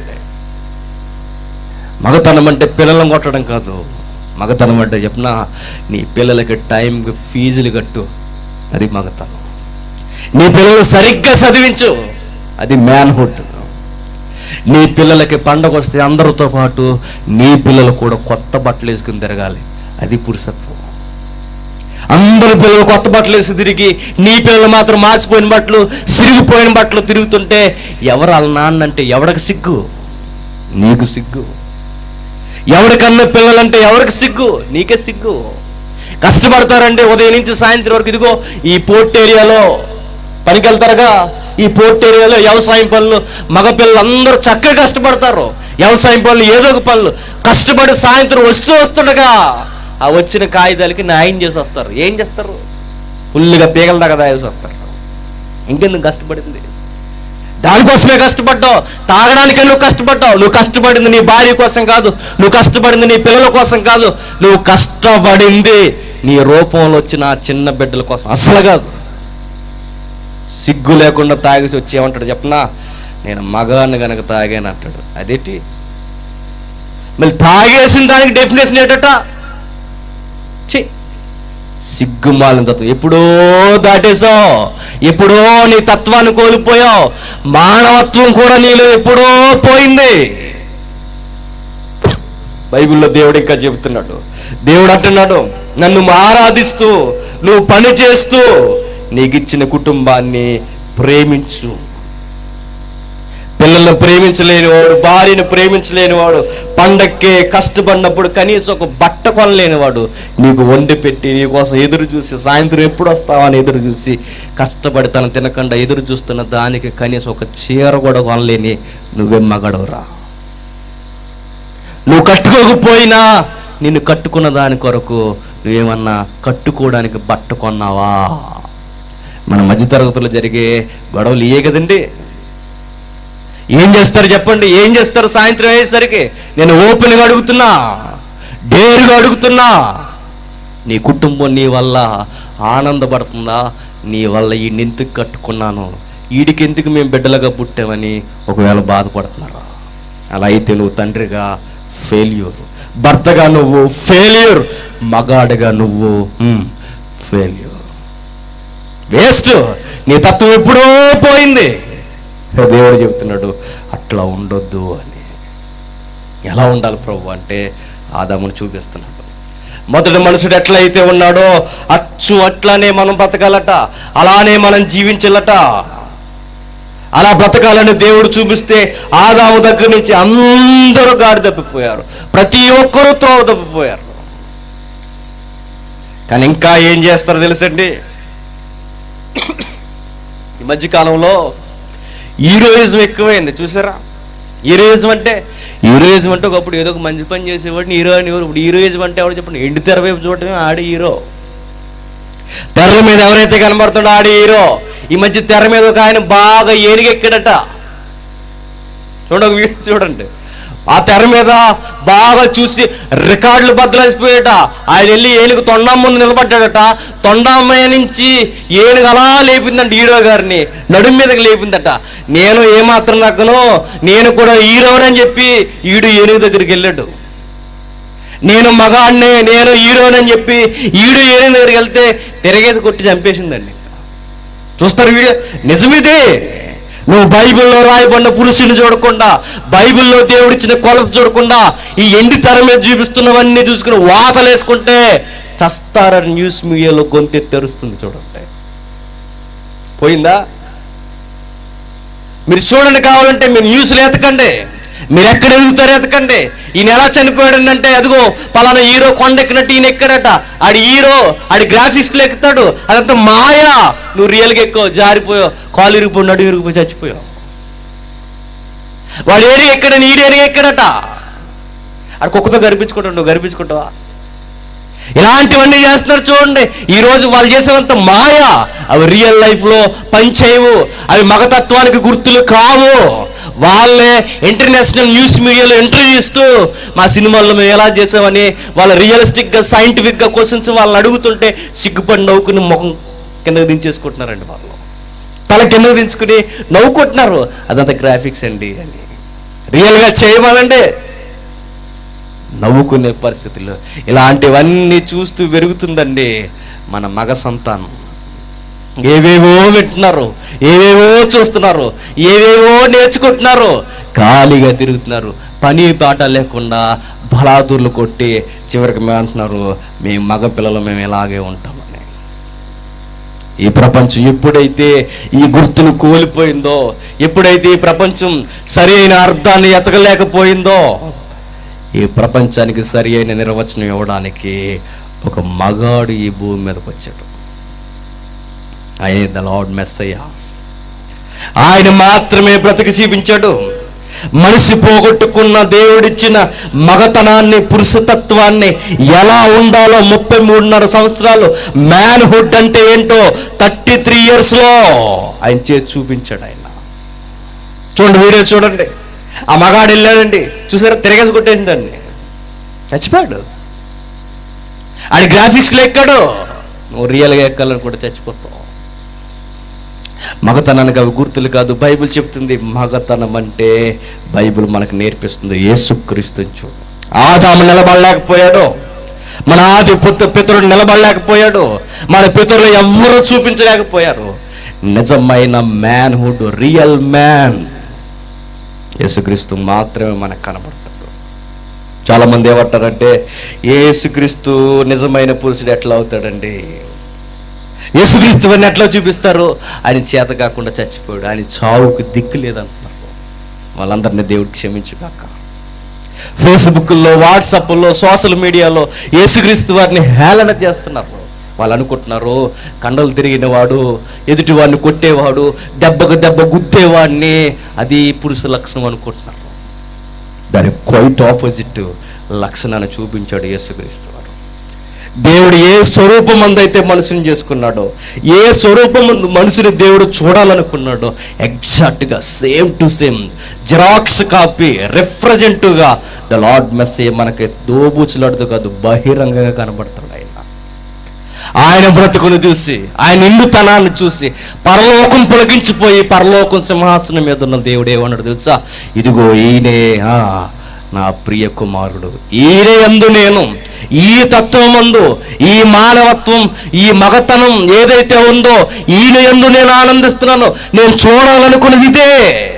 మగతనం అంటే పిల్లలను కొట్టడం కాదు మగతనం అంటే చెప్పిన నీ పిల్లలకి టైంకి ఫీజులు కట్టు అది మగతనం నీ పిల్లలు సరిగ్గా చదివించు అది మ్యాన్హుడ్ నీ పిల్లలకి పండగ వస్తే అందరితో పాటు నీ పిల్లలు కూడా కొత్త బట్టలు వేసుకుని తిరగాలి అది పురుషత్వం అందరు పిల్లలు కొత్త బట్టలు వేసి తిరిగి నీ పిల్లలు మాత్రం మాసిపోయిన బట్టలు సిరిగిపోయిన బట్టలు తిరుగుతుంటే ఎవరు వాళ్ళ నాన్న అంటే ఎవడికి సిగ్గు నీకు సిగ్గు ఎవరికన్నా పిల్లలంటే ఎవరికి సిగ్గు నీకే సిగ్గు కష్టపడతారంటే ఉదయం నుంచి సాయంత్రం వరకు ఇదిగో ఈ పోర్ట్ ఏరియాలో పనికి వెళ్తారుగా ఈ పోర్ట్ ఏరియాలో వ్యవసాయం పనులు మగపిల్లలు అందరూ చక్కగా కష్టపడతారు వ్యవసాయం పనులు ఏదో ఒక పనులు కష్టపడి సాయంత్రం వస్తూ వస్తుండగా ఆ వచ్చిన కాగితాలకి న్యాయం చేసి వస్తారు ఏం చేస్తారు ఫుల్గా పీగల దాకా దాయేసి వస్తారు ఇంకెందుకు కష్టపడింది దానికోసమే కష్టపడ్డావు తాగడానికే నువ్వు కష్టపడ్డావు నువ్వు కష్టపడింది నీ భార్య కోసం కాదు నువ్వు కష్టపడింది నీ పిల్లల కోసం కాదు నువ్వు కష్టపడింది నీ రూపంలో వచ్చిన ఆ చిన్న బిడ్డల కోసం అసలు కాదు సిగ్గు లేకుండా తాగేసి వచ్చి ఏమంటాడు చెప్పనా నేను మగాన్ని గనక తాగాను అంటాడు అదేంటి మళ్ళీ తాగేసిన దానికి డెఫినేషన్ ఏంటట ఛీ సిగ్గుమాలిన తత్వం ఎప్పుడో దాటేశావు ఎప్పుడో నీ తత్వాన్ని కోల్పోయావు మానవత్వం కూడా నీలో ఎప్పుడో పోయింది బైబిల్లో దేవుడు ఇంకా చెబుతున్నాడు దేవుడు అంటున్నాడు నన్ను ఆరాధిస్తూ నువ్వు పని చేస్తూ నీకు ఇచ్చిన కుటుంబాన్ని ప్రేమించు పిల్లలను ప్రేమించలేనివాడు భార్యను ప్రేమించలేనివాడు పండక్కే కష్టపడినప్పుడు కనీసం ఒక బట్ట కొనలేనివాడు నీకు వండి పెట్టి నీ కోసం ఎదురు చూసి సాయంత్రం ఎప్పుడు వస్తావని ఎదురు చూసి కష్టపడి తను తినకుండా ఎదురు చూస్తున్న దానికి కనీసం ఒక చీర కూడా కొనలేని నువ్వే మగడవురా నువ్వు కట్టుకోకపోయినా నిన్ను కట్టుకున్న దాని కొరకు నువ్వేమన్నా కట్టుకోవడానికి బట్ట కొన్నావా మన మధ్యతరగతిలో జరిగే గొడవలు ఏ కదండి ఏం చేస్తారు చెప్పండి ఏం చేస్తారు సాయంత్రం అయ్యేసరికి నేను ఓపెన్గా అడుగుతున్నా డేరుగా అడుగుతున్నా నీ కుటుంబం నీ వల్ల ఆనందపడుతుందా నీ వల్ల ఈ నింతుకు కట్టుకున్నాను వీడికి ఎందుకు మేము బిడ్డలుగా పుట్టామని ఒకవేళ బాధపడుతున్నారా అలా అయితే నువ్వు తండ్రిగా ఫెయిల్యూర్ భర్తగా నువ్వు ఫెయిల్యూర్ మగాడిగా నువ్వు ఫెయిల్యూర్ వేస్ట్ నీ తత్వం ఎప్పుడో పోయింది దేవుడు చెబుతున్నాడు అట్లా ఉండొద్దు అని ఎలా ఉండాలి ప్రభు అంటే ఆదామును చూపిస్తున్నాడు మొదటి మనుషుడు ఎట్లయితే ఉన్నాడో అచ్చు అట్లానే మనం బ్రతకాలట అలానే మనం జీవించాలట అలా బ్రతకాలని దేవుడు చూపిస్తే ఆదాము దగ్గర నుంచి అందరూ గాడి తప్పిపోయారు ప్రతి ఒక్కరూ త్రోవ తప్పిపోయారు కానీ ఇంకా ఏం చేస్తారో తెలుసండి ఈ మధ్యకాలంలో హీరోయిజం ఎక్కువైంది చూసారా హీరోయిజం అంటే హీరోయిజం అంటే ఒకప్పుడు ఏదో ఒక మంచి పని చేసేవాడిని హీరో అని ఎవరు ఇప్పుడు హీరోయిజం అంటే ఎవరు చెప్పండి ఎండి తెర వైపు చూడటమే ఆడి హీరో తెర మీద ఎవరైతే కనబడుతుండో ఆడి హీరో ఈ మధ్య తెర మీద ఒక ఆయన బాగా ఏనుగెక్కాడట చూడండి ఒక వీడియో చూడండి ఆ తెర మీద బాగా చూసి రికార్డులు బద్దలైపోయాట ఆయన వెళ్ళి ఏనుగు తొండం ముందు నిలబడ్డాడట తొండమ్మ నుంచి ఏనుగు అలా లేపిందంట హీరో గారిని నడుం మీదకి లేపిందట నేను ఏమాత్రం నక్కను నేను కూడా హీరోనని చెప్పి ఈడు ఏనుగు దగ్గరికి వెళ్ళాడు నేను మగాడినే నేను హీరోనని చెప్పి ఈడు ఏనుగు దగ్గరికి వెళ్తే తిరగేది కొట్టి చంపేసిందండి చూస్తారు వీడియో నిజమిదే నువ్వు బైబిల్లో రాయబడిన పురుషుని చూడకుండా బైబిల్లో దేవుడిచ్చిన కొలత చూడకుండా ఈ ఎండి తెర మీద చూపిస్తున్నవన్నీ చూసుకుని వాతలేసుకుంటే చస్తారని న్యూస్ మీడియాలో గొంతెత్తి తెరుస్తుంది చూడండి పోయిందా మీరు చూడండి కావాలంటే మీరు న్యూస్లు ఎతకండి మీరు ఎక్కడ ఎదుగుతారు ఎతకండి ఈయన ఎలా చనిపోయాడు అంటే అదిగో పలానా హీరో కొండ ఎక్కినట్టు ఈయన ఎక్కాడట ఆడి హీరో ఆడి గ్రాఫిక్స్లో ఎక్కుతాడు అదంతా మాయా నువ్వు రియల్గా ఎక్కువ జారిపోయావు కాలు ఇరిగిపోయి నడు ఇరిగిపోయి చచ్చిపోయావు వాడు ఏరియా ఎక్కడని ఈడు ఏరియా ఎక్కడట ఆడు కుక్కతో గర్పించుకుంటాడు నువ్వు గర్పించుకుంటావా ఇలాంటివన్నీ చేస్తున్నారు చూడండి ఈ రోజు వాళ్ళు చేసేవంత మాయా అవి రియల్ లైఫ్ లో పనిచేయవు అవి మగతత్వానికి గుర్తులు కావు వాళ్ళే ఇంటర్నేషనల్ న్యూస్ మీడియాలో ఇంటర్వ్యూ ఇస్తూ మా సినిమాల్లో మేము ఎలా చేసామని వాళ్ళ రియలిస్టిక్గా సైంటిఫిక్గా క్వశ్చన్స్ వాళ్ళని అడుగుతుంటే సిగ్గుపడి నవ్వుకుని ముఖం కిందకి దించేసుకుంటున్నారండి వాళ్ళు తల కిందకి దించుకుని నవ్వుకుంటున్నారు అదంతా గ్రాఫిక్స్ అండి అని రియల్గా చేయమనండి నవ్వుకునే పరిస్థితులు ఇలాంటివన్నీ చూస్తూ పెరుగుతుందండి మన మగ సంతానం ఏవేవో వింటున్నారు ఏవేవో చూస్తున్నారు ఏవేవో నేర్చుకుంటున్నారు ఖాళీగా తిరుగుతున్నారు పని పాట లేకుండా బలాదుర్లు కొట్టి చివరికి మేము అంటున్నారు మేము మగ పిల్లలు మేము ఇలాగే ఉంటామని ఈ ప్రపంచం ఎప్పుడైతే ఈ గుర్తును కోల్పోయిందో ఎప్పుడైతే ఈ ప్రపంచం సరైన అర్థాన్ని ఎతకలేకపోయిందో ఈ ప్రపంచానికి సరి అయిన నిర్వచనం ఇవ్వడానికి ఒక మగాడు ఈ భూమి మీదకి వచ్చాడు ఆయన ద లార్డ్ మెస్సయ్య ఆయన మాత్రమే బ్రతికి చూపించాడు మనిషి పోగొట్టుకున్న దేవుడిచ్చిన మగతనాన్ని పురుషతత్వాన్ని ఎలా ఉండాలో ముప్పై మూడున్నర సంవత్సరాలు మ్యాన్హుడ్ అంటే ఏంటో థర్టీ త్రీ ఇయర్స్లో ఆయన చేసి చూపించాడు ఆయన చూడండి వీడియో చూడండి ఆ మగాడు వెళ్ళాడండి చూసారా తిరగేసి కొట్టేసిందండి చచ్చిపోయాడు ఆడి గ్రాఫిక్స్లో ఎక్కాడు నువ్వు రియల్గా ఎక్కాలని కూడా చచ్చిపోతావు మగతనానికి అవి గుర్తులు కాదు బైబిల్ చెప్తుంది మగతనం అంటే బైబిల్ మనకు నేర్పిస్తుంది యేసుక్రీస్తు చూడు ఆదాము నిలబడలేకపోయాడు మన ఆది పుత్ర పితరుడు నిలబడలేకపోయాడు మన పితరులు ఎవ్వరూ చూపించలేకపోయారు నిజమైన మ్యాన్హుడ్ రియల్ మ్యాన్ యేసుక్రీస్తు మాత్రమే మనకు కనబడతాడు చాలా మంది ఏమంటారంటే యేసుక్రీస్తు నిజమైన పురుషుడు ఎట్లా అవుతాడండి యేసుక్రీస్తు అని ఎట్లా చూపిస్తారు ఆయన చేత కాకుండా చచ్చిపోయాడు ఆయన చావుకు దిక్కు లేదంటున్నారు వాళ్ళందరినీ దేవుడు క్షమించుగాక ఫేస్బుక్లో వాట్సాప్లో సోషల్ మీడియాలో యేసుక్రీస్తు వారిని హేళన చేస్తున్నారు వాళ్ళు అనుకుంటున్నారు కండలు తిరిగిన వాడు ఎదుటి వాడిని కొట్టేవాడు దెబ్బకు దెబ్బ గుద్దేవాడిని అది పురుష లక్షణం అనుకుంటున్నారు దాని క్వైట్ ఆపోజిట్ లక్షణాన్ని చూపించాడు యేసుక్రీస్తు వారు దేవుడు ఏ స్వరూపం అయితే మనుషుని చేసుకున్నాడో ఏ స్వరూపం మనుషుని దేవుడు చూడాలనుకున్నాడో ఎగ్జాక్ట్గా same to same xerox copy రిప్రజెంటివ్గా ద లార్డ్ మెస్సే మనకి దోబూచులాడుతూ కాదు బహిరంగంగా కనబడతాడు ఆయన ఆయన బ్రతుకును చూసి ఆయన నిండుతనాన్ని చూసి పరలోకం పొలగించిపోయి పరలోకం సింహాసనం మీద ఉన్న దేవుడు ఏమన్నాడు తెలుసా ఇదిగో ఈయనే ఆ, నా ప్రియ కుమారుడు ఈయనే ఎందు నేను ఈ తత్వమందు ఈ మానవత్వం ఈ మగతనం ఏదైతే ఉందో ఈయన ఎందు నేను ఆనందిస్తున్నాను నేను చూడాలనుకున్నది ఇదే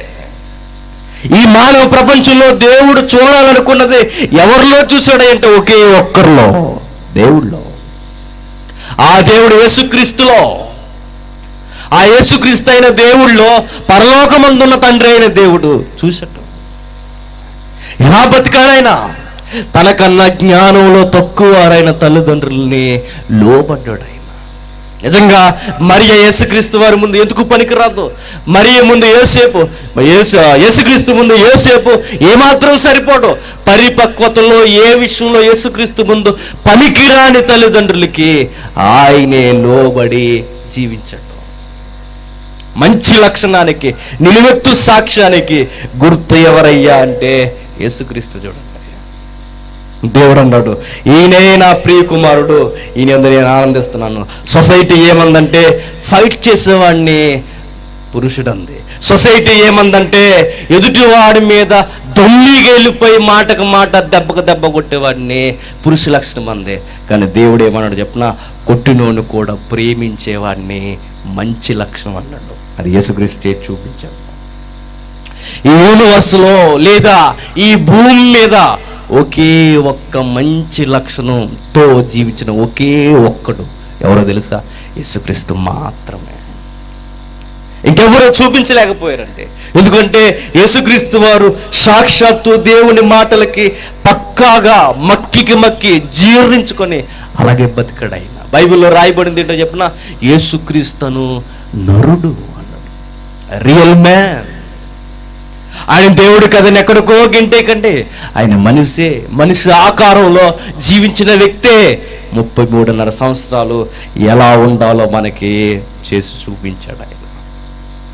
ఈ మానవ ప్రపంచంలో దేవుడు చూడాలనుకున్నది ఎవరిలో చూశాడు అంటే ఒకే ఒక్కరిలో దేవుళ్ళో ఆ దేవుడు యేసుక్రీస్తులో ఆ యేసుక్రీస్తు అయిన దేవుళ్ళో పరలోకమందున్న తండ్రి అయిన దేవుడు చూశాడు ఎలా బతికాడైనా తనకన్నా జ్ఞానంలో తక్కువ వారైన తల్లిదండ్రుల్ని లోబడ్డాడు ఆయన నిజంగా మరియ యేసుక్రీస్తు వారి ముందు ఎందుకు పనికిరాదు మరియ ముందు ఏసేపు యేసు యేసుక్రీస్తు ముందు ఏసేపు ఏమాత్రం సరిపోడు పరిపక్వతలో ఏ విషయంలో యేసుక్రీస్తు ముందు పనికిరాని తల్లిదండ్రులకి ఆయనే లోబడి జీవించాడు మంచి లక్షణానికి నిలువెత్తు సాక్ష్యానికి గుర్తు ఎవరయ్యా అంటే యేసుక్రీస్తు చూడండి దేవుడు అన్నాడు ఈయనే నా ప్రియ కుమారుడు ఈయన ఎందు నేను ఆనందిస్తున్నాను సొసైటీ ఏమందంటే ఫైట్ చేసేవాడిని పురుషుడంది సొసైటీ ఏమందంటే ఎదుటివాడి మీద దొమ్మిగా వెళ్ళిపోయి మాటకు మాట దెబ్బకు దెబ్బ కొట్టేవాడిని పురుష లక్షణం అంది కానీ దేవుడు ఏమన్నాడు చెప్పిన కొట్టినోని కూడా ప్రేమించేవాడిని మంచి లక్షణం అన్నాడు అది యేసుక్రీస్తు చేసి చూపించాడు ఈ యూనివర్స్లో లేదా ఈ భూమి మీద ఒకే ఒక్క మంచి లక్షణంతో జీవించిన ఒకే ఒక్కడు ఎవరో తెలుసా యేసుక్రీస్తు మాత్రమే ఇంకెవరో చూపించలేకపోయారండి ఎందుకంటే యేసుక్రీస్తు వారు సాక్షాత్తు దేవుని మాటలకి పక్కాగా మక్కికి మక్కి జీర్ణించుకొని అలాగే బతికాడు ఆయన బైబిల్లో రాయబడింది ఏంటో చెప్పిన యేసుక్రీస్తును నరుడు అన్నాడు రియల్ మ్యాన్ ఆయన దేవుడు కదని ఎక్కడికో గింటే కంటే ఆయన మనిషే మనిషి ఆకారంలో జీవించిన వ్యక్తే ముప్పై మూడున్నర సంవత్సరాలు ఎలా ఉండాలో మనకి చేసి చూపించాడు ఆయన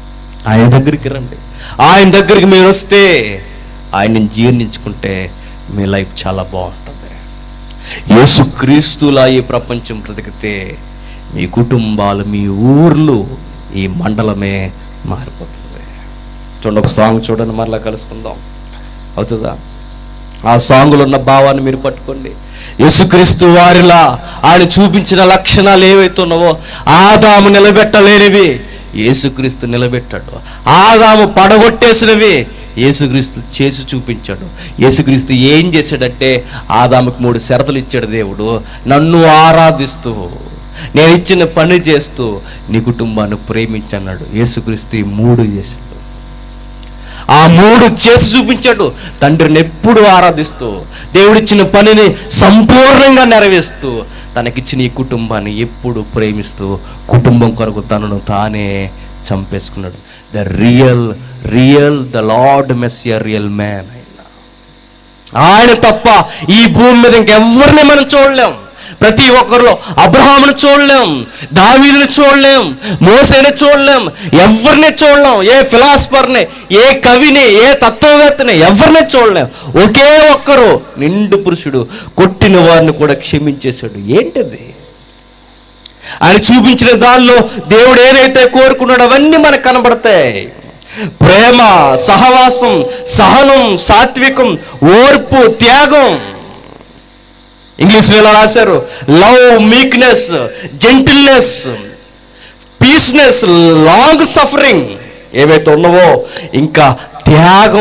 ఆయన దగ్గరికి రండి ఆయన దగ్గరికి మీరు వస్తే ఆయన్ని జీర్ణించుకుంటే మీ లైఫ్ చాలా బాగుంటుంది యేసుక్రీస్తులా ఈ ప్రపంచం బ్రతికితే మీ కుటుంబాలు మీ ఊర్లు ఈ మండలమే మారిపోతుంది చూడండి ఒక సాంగ్ చూడండి మరలా కలుసుకుందాం అవుతుందా ఆ సాంగులో ఉన్న భావాన్ని మీరు పట్టుకోండి యేసుక్రీస్తు వారిలా ఆయన చూపించిన లక్షణాలు ఏవైతే ఉన్నావో ఆదాము నిలబెట్టలేనివి యేసుక్రీస్తు నిలబెట్టాడు ఆదాము పడగొట్టేసినవి యేసుక్రీస్తు చేసి చూపించాడు యేసుక్రీస్తు ఏం చేశాడంటే ఆదాముకు మూడు షరతులు ఇచ్చాడు దేవుడు నన్ను ఆరాధిస్తూ నేను ఇచ్చిన పని చేస్తూ నీ కుటుంబాన్ని ప్రేమించన్నాడు యేసుక్రీస్తు ఈ మూడు చేశాడు ఆ మూడు చేసి చూపించాడు తండ్రిని ఎప్పుడు ఆరాధిస్తూ దేవుడిచ్చిన పనిని సంపూర్ణంగా నెరవేరుస్తూ తనకిచ్చిన ఈ కుటుంబాన్ని ఎప్పుడు ప్రేమిస్తూ కుటుంబం కొరకు తనను తానే చంపేసుకున్నాడు the real real the Lord Messiah real man ఆయన ఆయన తప్ప ఈ భూమి మీద ఇంకెవ్వరిని మనం చూడలేం ప్రతి ఒక్కరిలో అబ్రహామును చూడలేం దావీదుని చూడలేం మోసేని చూడలేం ఎవరిని చూడలేం ఏ ఫిలాసఫర్ని ఏ కవిని ఏ తత్వవేత్తని ఎవరిని చూడలేం ఒకే ఒక్కరు నిండు పురుషుడు కొట్టిన వారిని కూడా క్షమించేశాడు ఏంటిది ఆయన చూపించిన దానిలో దేవుడు ఏదైతే కోరుకున్నాడో అవన్నీ మనకు కనబడతాయి ప్రేమ సహవాసం సహనం సాత్వికం ఓర్పు త్యాగం ఇంగ్లీష్లో ఎలా రాశారు love meekness gentleness peaceness long suffering ఏవైతే ఉన్నావో ఇంకా త్యాగం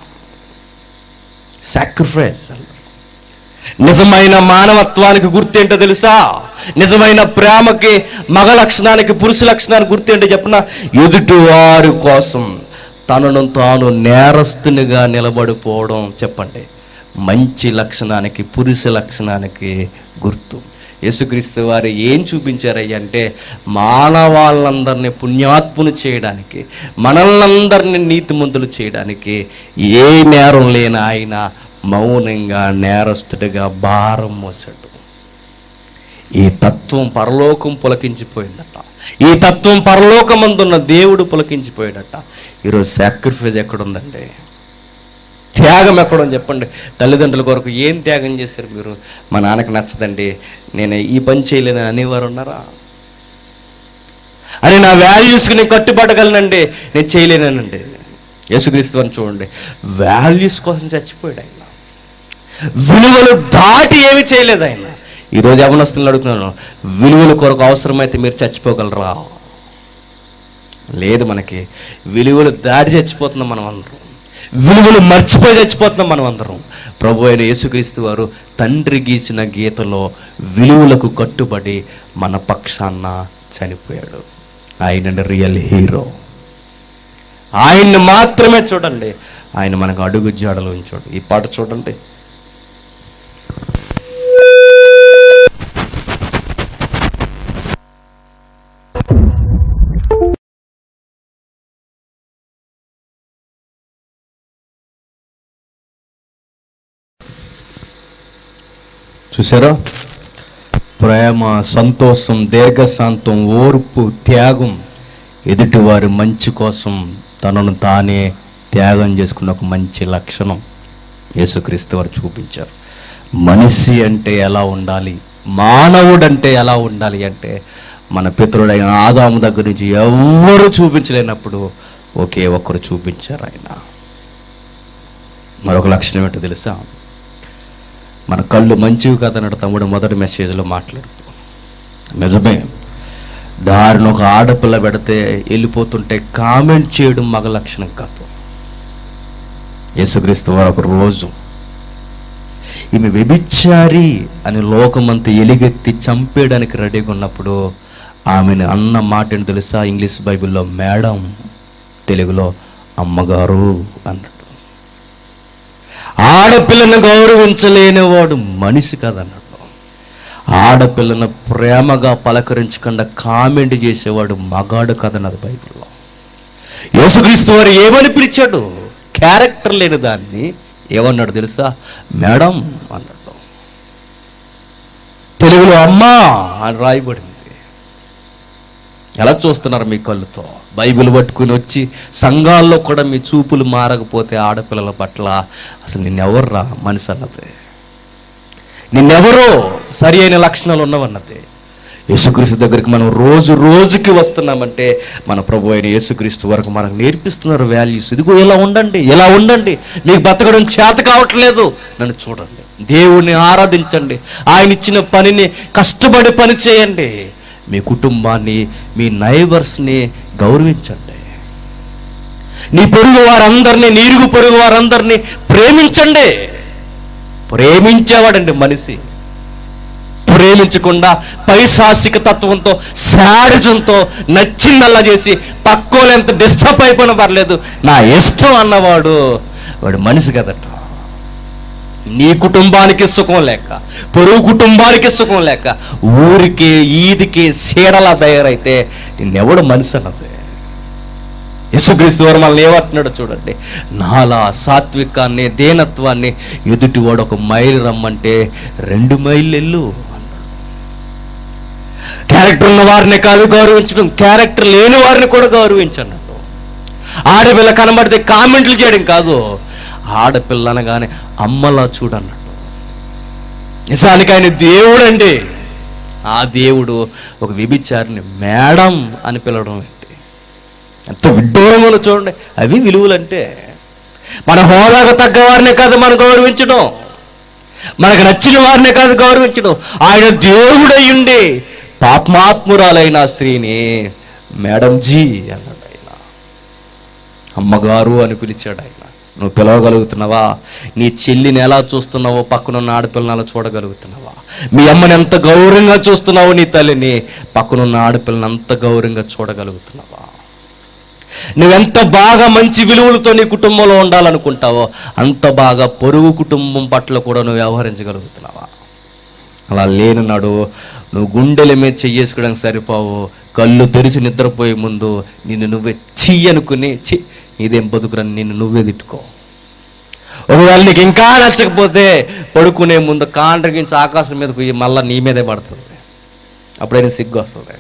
సాక్రిఫైస్ నిజమైన మానవత్వానికి గుర్తేంటో తెలుసా నిజమైన ప్రేమకి మగ లక్షణానికి పురుష లక్షణానికి గుర్తేంటో చెప్పిన ఎదుటి వారి కోసం తనను తాను నేరస్తునిగా నిలబడిపోవడం చెప్పండి మంచి లక్షణానికి పురుష లక్షణానికి గుర్తు యేసుక్రీస్తు వారు ఏం చూపించారయ్య అంటే మానవాళ్ళందరినీ పుణ్యాత్ములు చేయడానికి మనల్నందరినీ నీతిమంతులు చేయడానికి ఏ నేరం లేని ఆయన మౌనంగా నేరస్తుడిగా భారం మోసాడు ఈ తత్వం పరలోకం పులకించిపోయిందట ఈ తత్వం పరలోకమందున్న దేవుడు పులకించిపోయాడట ఈరోజు సాక్రిఫైస్ ఎక్కడుందండి త్యాగం ఎక్కడని చెప్పండి తల్లిదండ్రుల కొరకు ఏం త్యాగం చేశారు మీరు మా నాన్నకి నచ్చదండి నేను ఈ పని చేయలేను అనేవారు ఉన్నారా అని నా వాల్యూస్కి నేను కట్టుబడగలనండి నేను చేయలేనండి యేసుక్రీస్తు అని చూడండి వాల్యూస్ కోసం చచ్చిపోయాడు ఆయన విలువలు దాటి ఏమి చేయలేదు ఆయన ఈరోజు యవనస్తులు అడుగుతున్నాను విలువల కొరకు అవసరమైతే మీరు చచ్చిపోగలరా లేదు మనకి విలువలు దాటి చచ్చిపోతున్నాం మనం అందరం విలువలు మర్చిపోయి చచ్చిపోతున్నాం మనం అందరం ప్రభు అయిన యేసుక్రీస్తు వారు తండ్రి గీచిన గీతలో విలువలకు కట్టుబడి మన పక్షాన చనిపోయాడు ఆయన రియల్ హీరో ఆయన్ని మాత్రమే చూడండి ఆయన మనకు అడుగు జాడలు ఉంచాడు ఈ పాట చూడండి చూసారా ప్రేమ సంతోషం దీర్ఘశాంతం ఓర్పు త్యాగం ఎదుటివారి మంచి కోసం తనను తానే త్యాగం చేసుకున్న ఒక మంచి లక్షణం యేసుక్రీస్తు వారు చూపించారు మనిషి అంటే ఎలా ఉండాలి మానవుడంటే ఎలా ఉండాలి అంటే మన పితరుడైన ఆదాము దగ్గర నుంచి ఎవ్వరు చూపించలేనప్పుడు ఒకే ఒక్కరు చూపించారు ఆయన మరొక లక్షణం ఏంటో తెలుసా మన కళ్ళు మంచివి కదన్నాడు తమ్ముడు మొదటి మెసేజ్లో మాట్లాడుతూ నిజమే దారిని ఒక ఆడపిల్ల పెడితే వెళ్ళిపోతుంటే కామెంట్ చేయడం మగ లక్షణం కాదు యేసుక్రీస్తు వారు ఒక రోజు ఈమె వ్యభిచారి అని లోకమంతా ఎలుగెత్తి చంపేయడానికి రెడీగా ఉన్నప్పుడు ఆమెను అన్న మాట ఏంటో తెలుసా ఇంగ్లీష్ బైబిల్లో మేడం తెలుగులో అమ్మగారు అన్నట్టు ఆడపిల్లను గౌరవించలేనివాడు మనిషి కాదన్నాడు ఆడపిల్లను ప్రేమగా పలకరించకుండా కామెంట్ చేసేవాడు మగాడు కదన్నది బైబిల్లో యేసుక్రీస్తు వారు ఏమని పిలిచాడు క్యారెక్టర్ లేని దాన్ని ఏమన్నాడు తెలుసా మేడం అన్నాడు తెలుగులో అమ్మా అని రాయబడింది ఎలా చూస్తున్నారు మీ కళ్ళుతో బైబిల్ పట్టుకుని వచ్చి సంఘాల్లో కూడా మీ చూపులు మారకపోతే ఆడపిల్లల పట్ల అసలు నిన్నెవర్రా మనిషి అన్నది నిన్నెవరో సరి అయిన లక్షణాలు ఉన్నవన్నది యేసుక్రీస్తు దగ్గరికి మనం రోజు రోజుకి వస్తున్నామంటే మన ప్రభు అయిన యేసుక్రీస్తు వరకు మనకు నేర్పిస్తున్నారు వాల్యూస్ ఇదిగో ఇలా ఉండండి ఇలా ఉండండి మీకు బతకడం చేత కావట్లేదు నన్ను చూడండి దేవుణ్ణి ఆరాధించండి ఆయన ఇచ్చిన పనిని కష్టపడి పని చేయండి మీ కుటుంబాన్ని మీ నైబర్స్ని గౌరవించండి నీ పొరుగు వారందరినీ నీరుగు పొరుగు వారందరినీ ప్రేమించండి ప్రేమించేవాడండి మనిషి ప్రేమించకుండా పైశాసిక తత్వంతో శాడిజంతో నచ్చిందల్లా చేసి పక్కోలు ఎంత డిస్టర్బ్ అయిపోయినా పర్లేదు నా ఇష్టం అన్నవాడు వాడు మనిషి కదట నీ కుటుంబానికి సుఖం లేక పొరుగు కుటుంబానికి సుఖం లేక ఊరికి ఈదికి సీడలా తయారైతే నిన్నెవడు మనిషి అన్నది యేసుక్రీస్తు వారు మనల్ని ఏమంటున్నాడో చూడండి నాలా సాత్వికాన్ని దేనత్వాన్ని ఎదుటివాడు ఒక మైలు రమ్మంటే రెండు మైళ్ళు వెళ్ళు అన్నాడు క్యారెక్టర్ ఉన్న వారిని కాదు గౌరవించడం క్యారెక్టర్ లేని వారిని కూడా గౌరవించన్నాడు ఆడపిల్ల కనబడితే కామెంట్లు చేయడం కాదు ఆడపిల్ల అనగానే అమ్మలా చూడన్నాడు నిజానికి ఆయన దేవుడండి ఆ దేవుడు ఒక విభిచారిని మేడం అని పిలవడం ఏంటి ఎంత విడ్డూరములు చూడండి అవి విలువలంటే మన హోదాకు తగ్గ వారినే కాదు మనం గౌరవించడం మనకు నచ్చిన వారినే కాదు గౌరవించడం ఆయన దేవుడయ్యుండి పాపమాత్మురాలైన ఆ స్త్రీని మేడం జీ అన్నాడు ఆయన అమ్మగారు అని పిలిచాడు ఆయన నువ్వు పిలవగలుగుతున్నావా నీ చెల్లిని ఎలా చూస్తున్నావో పక్కనున్న ఆడపిల్లని అలా చూడగలుగుతున్నావా మీ అమ్మని ఎంత గౌరవంగా చూస్తున్నావో నీ తల్లిని పక్కనున్న ఆడపిల్లని అంత గౌరవంగా చూడగలుగుతున్నావా నువ్వెంత బాగా మంచి విలువలతో నీ కుటుంబంలో ఉండాలనుకుంటావో అంత బాగా పొరుగు కుటుంబం పట్ల కూడా నువ్వు వ్యవహరించగలుగుతున్నావా అలా లేనున్నాడు నువ్వు గుండెల మీద చెయ్యేసుకోవడానికి సరిపోవు కళ్ళు తెరిచి నిద్రపోయే ముందు నిన్ను నువ్వే చెయ్యి అనుకుని చి ఇదేం బతుకురని నిన్ను నువ్వే తిట్టుకో ఒకవేళ నీకు ఇంకా నచ్చకపోతే పడుకునే ముందు కాండ్రగించి ఆకాశం మీదకు మళ్ళీ నీ మీదే పడుతుంది అప్పుడైనా సిగ్గు వస్తుంది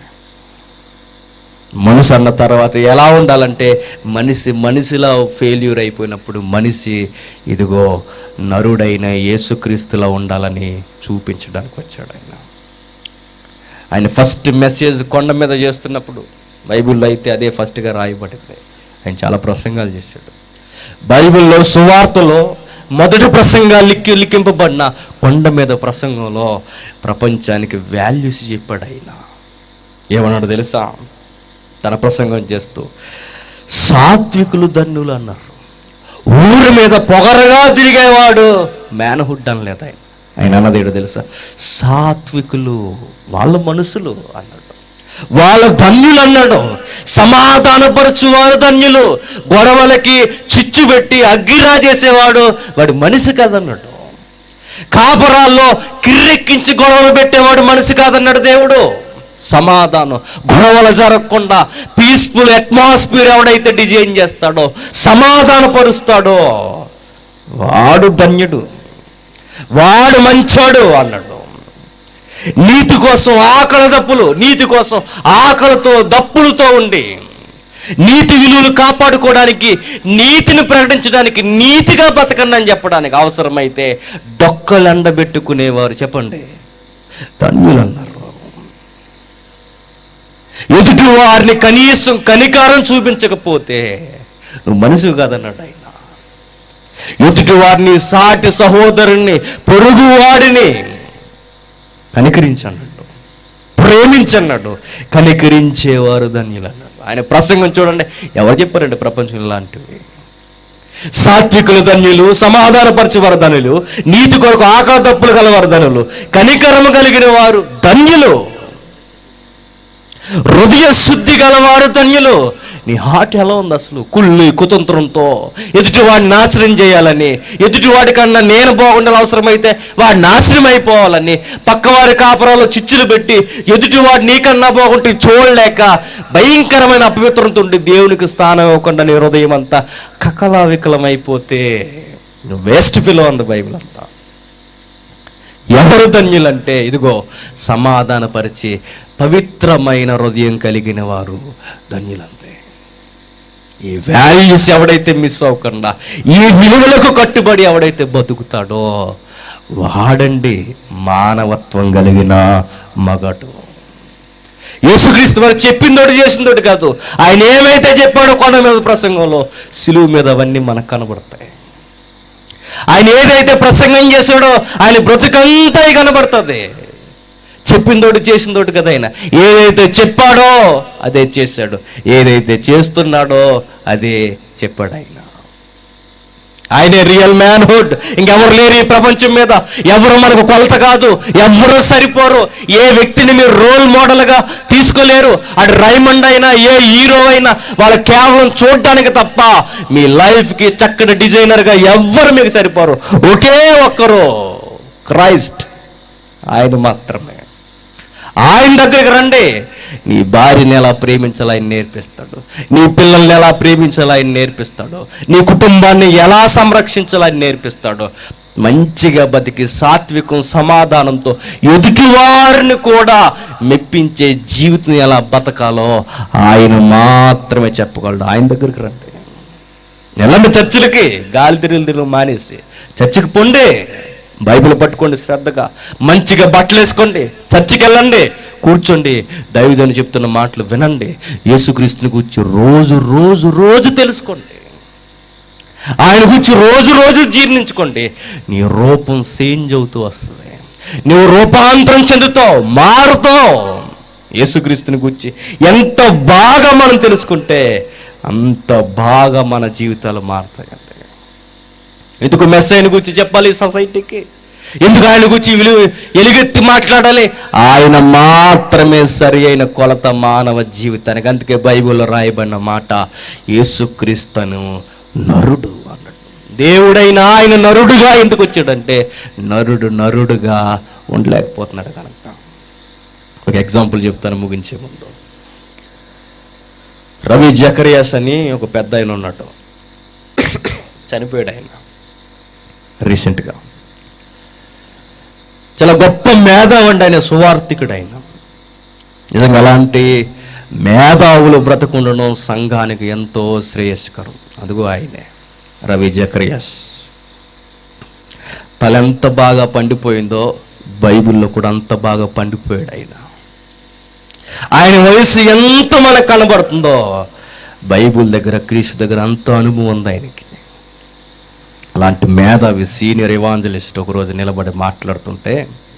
మనసు అన్న తర్వాత ఎలా ఉండాలంటే మనిషి మనిషిలా ఫెయిల్యూర్ అయిపోయినప్పుడు మనిషి ఇదిగో నరుడైన యేసుక్రీస్తులా ఉండాలని చూపించడానికి వచ్చాడు ఆయన ఆయన ఫస్ట్ మెసేజ్ కొండ మీద చేస్తున్నప్పుడు బైబిల్లో అయితే అదే ఫస్ట్గా రాయబడింది ఆయన చాలా ప్రసంగాలు చేశాడు బైబిల్లో సువార్తలో మొదటి ప్రసంగా లిక్కి లిఖింపబడిన కొండ మీద ప్రసంగంలో ప్రపంచానికి వాల్యూస్ చెప్పాడు ఆయన ఏమన్నాడు తెలుసా తన ప్రసంగం చేస్తూ సాత్వికులు ధన్యులు అన్నారు ఊరి మీద పొగరగా తిరిగేవాడు మేనహుడ్ అనలేదు ఆయన ఆయన అన్నది ఏంటో తెలుసా సాత్వికులు వాళ్ళ మనుషులు అన్నాడు వాళ్ళ ధన్యులు అన్నాడు సమాధానపరచు వారు ధన్యులు గొడవలకి చిచ్చు పెట్టి అగ్గిరా చేసేవాడు వాడు మనిషి కాదన్నాడు కాపురాల్లో కిర్రెక్కించి గొడవలు పెట్టేవాడు మనిషి కాదన్నాడు దేవుడు సమాధానం గొడవలు జరగకుండా పీస్ఫుల్ అట్మాస్ఫియర్ ఎవడైతే డిజైన్ చేస్తాడో సమాధానపరుస్తాడో వాడు ధన్యుడు వాడు మంచోడు అన్నాడు నీతి కోసం ఆకలి దప్పులు నీతి కోసం ఆకలితో దప్పులతో ఉండి నీతి విలువలు కాపాడుకోవడానికి నీతిని ప్రకటించడానికి నీతిగా బతకండి అని చెప్పడానికి అవసరమైతే డొక్కలు ఎండబెట్టుకునేవారు చెప్పండి ధన్యులు అన్నారు ఎదుటి వారిని కనీసం కనికారం చూపించకపోతే నువ్వు మనిషివి కాదన్నాడు ఆయన ఎదుటి వారిని సాటి సహోదరుణ్ణి పొరుగు వాడిని కనికరించన్నాడు ప్రేమించన్నాడు కనికరించేవారు ధన్యులు అన్నాడు ఆయన ప్రసంగం చూడండి ఎవరు చెప్పారండి ప్రపంచం ఇలాంటివి సాత్వికులు ధన్యులు సమాధానపరచేవారు ధనులు నీతి కొరకు ఆకలి తప్పులు గలవారు ధనులు కనికరము కలిగిన వారు ధన్యులు హృదయ శుద్ధి గలవారు ధన్యులు నీ హార్ట్ ఎలా ఉంది అసలు కుళ్ళు కుతంత్రంతో ఎదుటివాడిని నాశనం చేయాలని ఎదుటివాడి కన్నా నేను బాగుండాలి అవసరమైతే వాడు నాశనం అయిపోవాలని పక్కవారి కాపురాల్లో చిచ్చులు పెట్టి ఎదుటివాడు నీకన్నా బాగుంటే చూడలేక భయంకరమైన అపవిత్రంతో ఉండి దేవునికి స్థానం ఇవ్వకుండా నీ హృదయం అంతా కకలా వికలమైపోతే నువ్వు వేస్ట్ పిలో అంది బైబిల్ అంతా ఎవరు ధన్యులంటే ఇదిగో సమాధానపరిచి పవిత్రమైన హృదయం కలిగిన వారు ధన్యులంతే ఈ వాల్యూస్ ఎవడైతే మిస్ అవ్వకుండా ఈ విలువలకు కట్టుబడి ఎవడైతే బతుకుతాడో వాడండి మానవత్వం కలిగిన మగటు యేసుక్రీస్తు వారు చెప్పిందోటి చేసిందోటి కాదు ఆయన ఏమైతే చెప్పాడో కొండ మీద ప్రసంగంలో సిలువు మీద అవన్నీ మనకు కనబడతాయి ఆయన ఏదైతే ప్రసంగం చేశాడో ఆయన బ్రతుకంతా కనబడుతుంది చెప్పిందోటి చేసిందోటి కదా ఆయన ఏదైతే చెప్పాడో అదే చేశాడు ఏదైతే చేస్తున్నాడో అదే చెప్పాడు ఆయన ఆయనే రియల్ మ్యాన్హుడ్ ఇంకెవరు లేరు ఈ ప్రపంచం మీద ఎవరు మనకు కొలత కాదు ఎవరు సరిపోరు ఏ వ్యక్తిని మీరు రోల్ మోడల్గా తీసుకోలేరు అటు రైమండ్ అయినా ఏ హీరో అయినా వాళ్ళు కేవలం చూడడానికి తప్ప మీ లైఫ్కి చక్కటి డిజైనర్గా ఎవ్వరు మీకు సరిపోరు ఒకే ఒక్కరు క్రైస్ట్ ఆయన మాత్రమే ఆయన దగ్గరికి రండి నీ భార్యని ఎలా ప్రేమించాలో ఆయన నేర్పిస్తాడు నీ పిల్లల్ని ఎలా ప్రేమించాలో ఆయన నేర్పిస్తాడు నీ కుటుంబాన్ని ఎలా సంరక్షించాలో ఆయన నేర్పిస్తాడు మంచిగా బతికి సాత్వికం సమాధానంతో ఎదుటివారిని కూడా మెప్పించే జీవితం ఎలా బతకాలో ఆయన మాత్రమే చెప్పగలడు ఆయన దగ్గరికి రండి వెళ్ళండి చర్చిలకి గాలి తిరుగులు తిరుగు మానేసి చర్చికి పొండి బైబిల్ పట్టుకోండి శ్రద్ధగా మంచిగా బట్టలు వేసుకోండి చర్చికి వెళ్ళండి కూర్చోండి దైవజని చెప్తున్న మాటలు వినండి యేసుక్రీస్తుని గురించి రోజు రోజు రోజు తెలుసుకోండి ఆయన గురించి రోజు రోజు జీర్ణించుకోండి నీ రూపం చేంజ్ అవుతూ వస్తుంది నువ్వు రూపాంతరం చెందుతావు మారుతావు యేసుక్రీస్తుని గురించి ఎంత బాగా మనం తెలుసుకుంటే అంత బాగా మన జీవితాలు మారుతాయండి ఎందుకు మెస్ ఆయన గురించి చెప్పాలి ఈ సొసైటీకి ఎందుకు ఆయన గురించి విలువ ఎలుగెత్తి మాట్లాడాలి ఆయన మాత్రమే సరి అయిన కొలత మానవ జీవితానికి అందుకే బైబిల్లో రాయబడిన మాట యేసుక్రీస్తును నరుడు అన్నాడు దేవుడైన ఆయన నరుడుగా ఎందుకు వచ్చాడంటే నరుడు నరుడుగా ఉండలేకపోతున్నాడు కనుక ఒక ఎగ్జాంపుల్ చెప్తాను ముగించే ముందు రవి జకరియాస్ అని ఒక పెద్ద ఆయన ఉన్నట్టు చనిపోయాడు ఆయన రీసెంట్గా చాలా గొప్ప మేధావండి ఆయన సువార్థికుడు ఆయన నిజంగా అలాంటి మేధావులు బ్రతకుండడం సంఘానికి ఎంతో శ్రేయస్కరం అదిగో ఆయనే రవి జకరియాస్ తల ఎంత బాగా పండిపోయిందో బైబిల్లో కూడా అంత బాగా పండిపోయాడు ఆయన ఆయన వయసు ఎంత మనకు కనబడుతుందో బైబిల్ దగ్గర క్రీస్తు దగ్గర అంత అనుభవం ఉంది ఆయనకి అలాంటి మేధావి సీనియర్ ఎవాంజలిస్ట్ ఒకరోజు నిలబడి మాట్లాడుతుంటే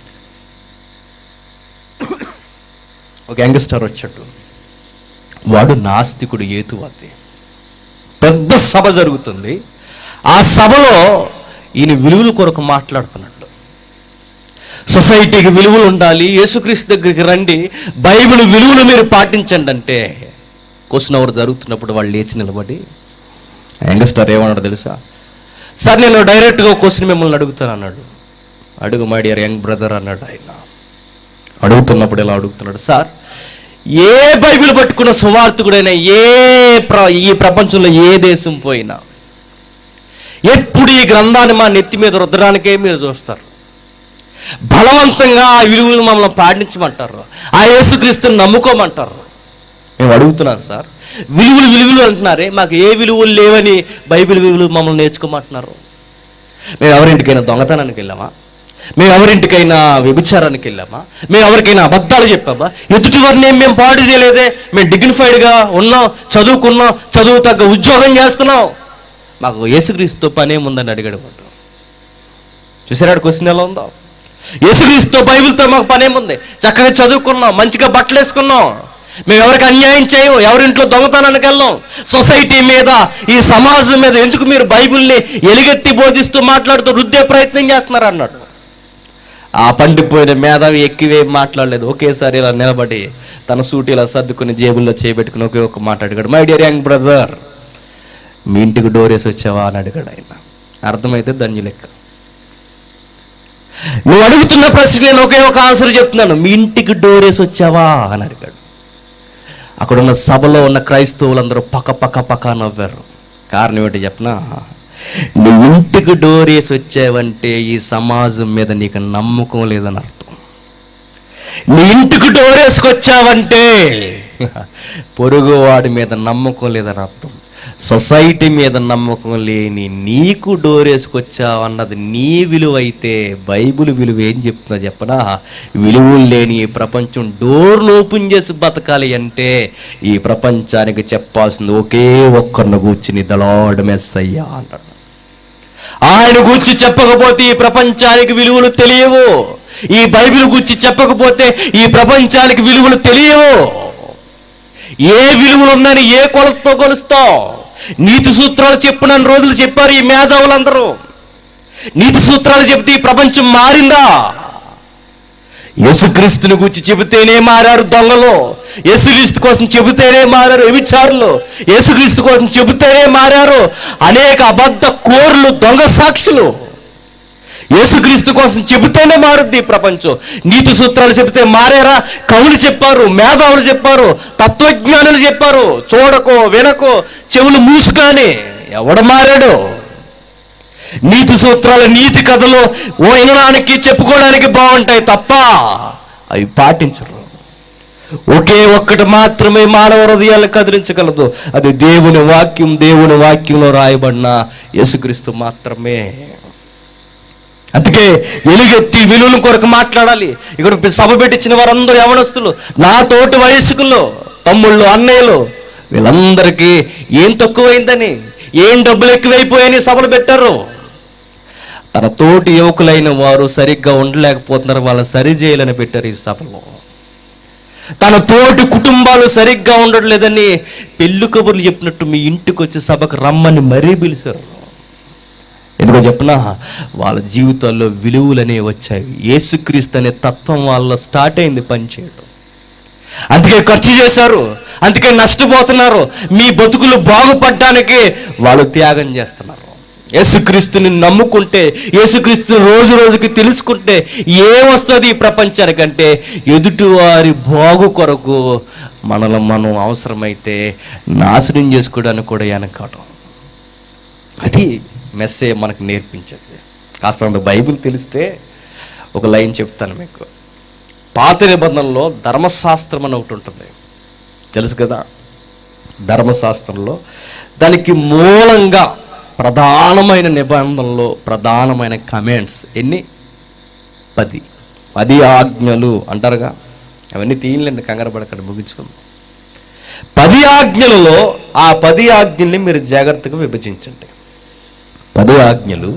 ఒక యంగ్స్టర్ వచ్చాడు వాడు నాస్తికుడు ఏతువాది పెద్ద సభ జరుగుతుంది ఆ సభలో ఈయన విలువల కొరకు మాట్లాడుతున్నాడు సొసైటీకి విలువలు ఉండాలి యేసుక్రీస్తు దగ్గరికి రండి బైబిల్ విలువలు మీరు పాటించండి అంటే క్వశ్చన్ అవర్ జరుగుతున్నప్పుడు వాళ్ళు లేచి నిలబడి యంగ్స్టర్ ఏమన్నాడు తెలుసా సార్ నేను డైరెక్ట్గా క్వశ్చన్ మిమ్మల్ని అడుగుతాను అన్నాడు అడుగు మై డియర్ యంగ్ బ్రదర్ అన్నాడు ఆయన అడుగుతున్నప్పుడు ఎలా అడుగుతున్నాడు సార్ ఏ బైబిల్ పట్టుకున్న సువార్థకుడైనా ఏ ప్ర ఈ ప్రపంచంలో ఏ దేశం పోయినా ఎప్పుడు ఈ గ్రంథాన్ని మా నెత్తి మీద రుద్దడానికే మీరు చూస్తారు బలవంతంగా ఆ విలువలు మమ్మల్ని పాటించమంటారు ఆ యేసుక్రీస్తుని నమ్ముకోమంటారు మేము అడుగుతున్నాం సార్ విలువలు విలువలు అంటున్నారే మాకు ఏ విలువలు లేవని బైబిల్ విలువలు మమ్మల్ని నేర్చుకోమంటున్నారు మేము ఎవరింటికైనా దొంగతనానికి వెళ్ళామా మేము ఎవరింటికైనా వ్యభిచారానికి వెళ్ళామా మేము ఎవరికైనా అబద్ధాలు చెప్పామా ఎదుటి వారిని ఏం మేము పాడు చేయలేదే మేము డిగ్నిఫైడ్గా ఉన్నాం చదువుకున్నాం చదువు తగ్గ ఉద్యోగం చేస్తున్నాం మాకు యేసుక్రీస్తుతో పని ఏముందని అడిగాడు వాడు చూసారాడు క్వశ్చన్ ఎలా ఉందో యేసుక్రీస్తుతో బైబిల్తో మాకు పని ఏముంది చక్కగా చదువుకున్నాం మంచిగా బట్టలు వేసుకున్నాం మేము ఎవరికి అన్యాయం చేయం ఎవరింట్లో దొంగతనానికి వెళ్ళాం సొసైటీ మీద ఈ సమాజం మీద ఎందుకు మీరు బైబిల్ని ఎలుగెత్తి బోధిస్తూ మాట్లాడుతూ రుద్దే ప్రయత్నం చేస్తున్నారు అన్నాడు ఆ పండిపోయిన మేధావి ఎక్కివే మాట్లాడలేదు ఒకేసారి ఇలా నిలబడి తన సూటి ఇలా సర్దుకుని జేబుల్లో చేయబెట్టుకుని ఒకే ఒక మాట అడిగాడు మై డియర్ యంగ్ బ్రదర్ మీ ఇంటికి డోరేసి వచ్చావా అని అడిగాడు ఆయన అర్థమైతే ధన్యులెక్క నువ్వు అడుగుతున్న ప్రశ్న నేను ఒకే ఒక ఆన్సర్ చెప్తున్నాను మీ ఇంటికి డోరేసి వచ్చావా అని అడిగాడు అక్కడ ఉన్న సభలో ఉన్న క్రైస్తవులందరూ పక్క పక్క పక్క నవ్వారు కారణం ఏంటి చెప్పనా నీ ఇంటికి డోరేసి వచ్చావంటే ఈ సమాజం మీద నీకు నమ్మకం లేదని అర్థం నీ ఇంటికి డోరేసుకొచ్చావంటే పొరుగు వాడి మీద నమ్మకం లేదని అర్థం సొసైటీ మీద నమ్మకం లేని నీకు డోరేసుకొచ్చావు అన్నది నీ విలువ అయితే బైబిల్ విలువ ఏం చెప్తుందో చెప్పనా విలువలు లేని ఈ ప్రపంచం డోర్లు ఓపెన్ చేసి బతకాలి అంటే ఈ ప్రపంచానికి చెప్పాల్సింది ఒకే ఒక్కరిని కూర్చుని దలాడ్ మెస్ అయ్యా అన్నాడు ఆయన గురించి చెప్పకపోతే ఈ ప్రపంచానికి విలువలు తెలియవు ఈ బైబిల్ గురించి చెప్పకపోతే ఈ ప్రపంచానికి విలువలు తెలియవు ఏ విలువలు ఉన్నాయని ఏ కొలతతో కొలుస్తావు నీతి సూత్రాలు చెప్పిన రోజులు చెప్పారు ఈ మేధావులందరూ నీతి సూత్రాలు చెప్తే ఈ ప్రపంచం మారిందా యేసుక్రీస్తుని గురించి చెబితేనే మారారు దొంగలు యేసుక్రీస్తు కోసం చెబితేనే మారారు వ్యభిచారులు యేసుక్రీస్తు కోసం చెబితేనే మారారు అనేక అబద్ధ కోర్లు దొంగ సాక్షులు యేసుక్రీస్తు కోసం చెబితేనే మారుద్ది ఈ ప్రపంచం నీతి సూత్రాలు చెబితే మారారా కవులు చెప్పారు మేధావులు చెప్పారు తత్వజ్ఞానులు చెప్పారు చూడకో వినకో చెవులు మూసుకాని ఎవడు మారాడు నీతి సూత్రాలు నీతి కథలు ఓ వినడానికి చెప్పుకోవడానికి బాగుంటాయి తప్ప అవి పాటించరు ఒకే ఒక్కటి మాత్రమే మానవ హృదయాలను కదిలించగలదు అది దేవుని వాక్యం దేవుని వాక్యంలో రాయబడిన యేసుక్రీస్తు మాత్రమే అందుకే ఎలుగెత్తి విలువల కొరకు మాట్లాడాలి ఇక్కడ సభ పెట్టించిన వారందరూ యవనస్తులు నా తోటి వయస్కులు తమ్ముళ్ళు అన్నయ్యలు వీళ్ళందరికీ ఏం తక్కువైందని ఏం డబ్బులు ఎక్కువైపోయాయని సభలు పెట్టారు తన తోటి యువకులైన వారు సరిగ్గా ఉండలేకపోతున్నారు వాళ్ళని సరి చేయాలని పెట్టారు ఈ సభలో తన తోటి కుటుంబాలు సరిగ్గా ఉండట్లేదని పెళ్లి కబుర్లు చెప్పినట్టు మీ ఇంటికి వచ్చి సభకు రమ్మని మరీ పిలిచారు ఎందుకో చెప్పిన వాళ్ళ జీవితాల్లో విలువలు అనేవి వచ్చాయి యేసుక్రీస్తు అనే తత్వం వాళ్ళలో స్టార్ట్ అయింది పనిచేయడం అందుకే ఖర్చు చేశారు అందుకే నష్టపోతున్నారు మీ బతుకులు బాగుపడడానికి వాళ్ళు త్యాగం చేస్తున్నారు యేసుక్రీస్తుని నమ్ముకుంటే యేసుక్రీస్తుని రోజు రోజుకి తెలుసుకుంటే ఏమొస్తుంది ఈ ప్రపంచానికంటే ఎదుటివారి బాగు కొరకు మనలో మనం అవసరమైతే నాశనం చేసుకోవడానికి కూడా వెనకాడం అది మెస్సే మనకు నేర్పించేది కాస్త అంత బైబిల్ తెలిస్తే ఒక లైన్ చెప్తాను మీకు పాత నిబంధనలో ధర్మశాస్త్రం అని ఒకటి ఉంటుంది తెలుసు కదా ధర్మశాస్త్రంలో దానికి మూలంగా ప్రధానమైన నిబంధనలో ప్రధానమైన కమెంట్స్ ఎన్ని పది పది ఆజ్ఞలు అంటారుగా అవన్నీ తీయలేండి కంగారు పడకండి ముగించుకుందాం పది ఆజ్ఞలలో ఆ పది ఆజ్ఞల్ని మీరు జాగ్రత్తగా విభజించండి పది ఆజ్ఞలు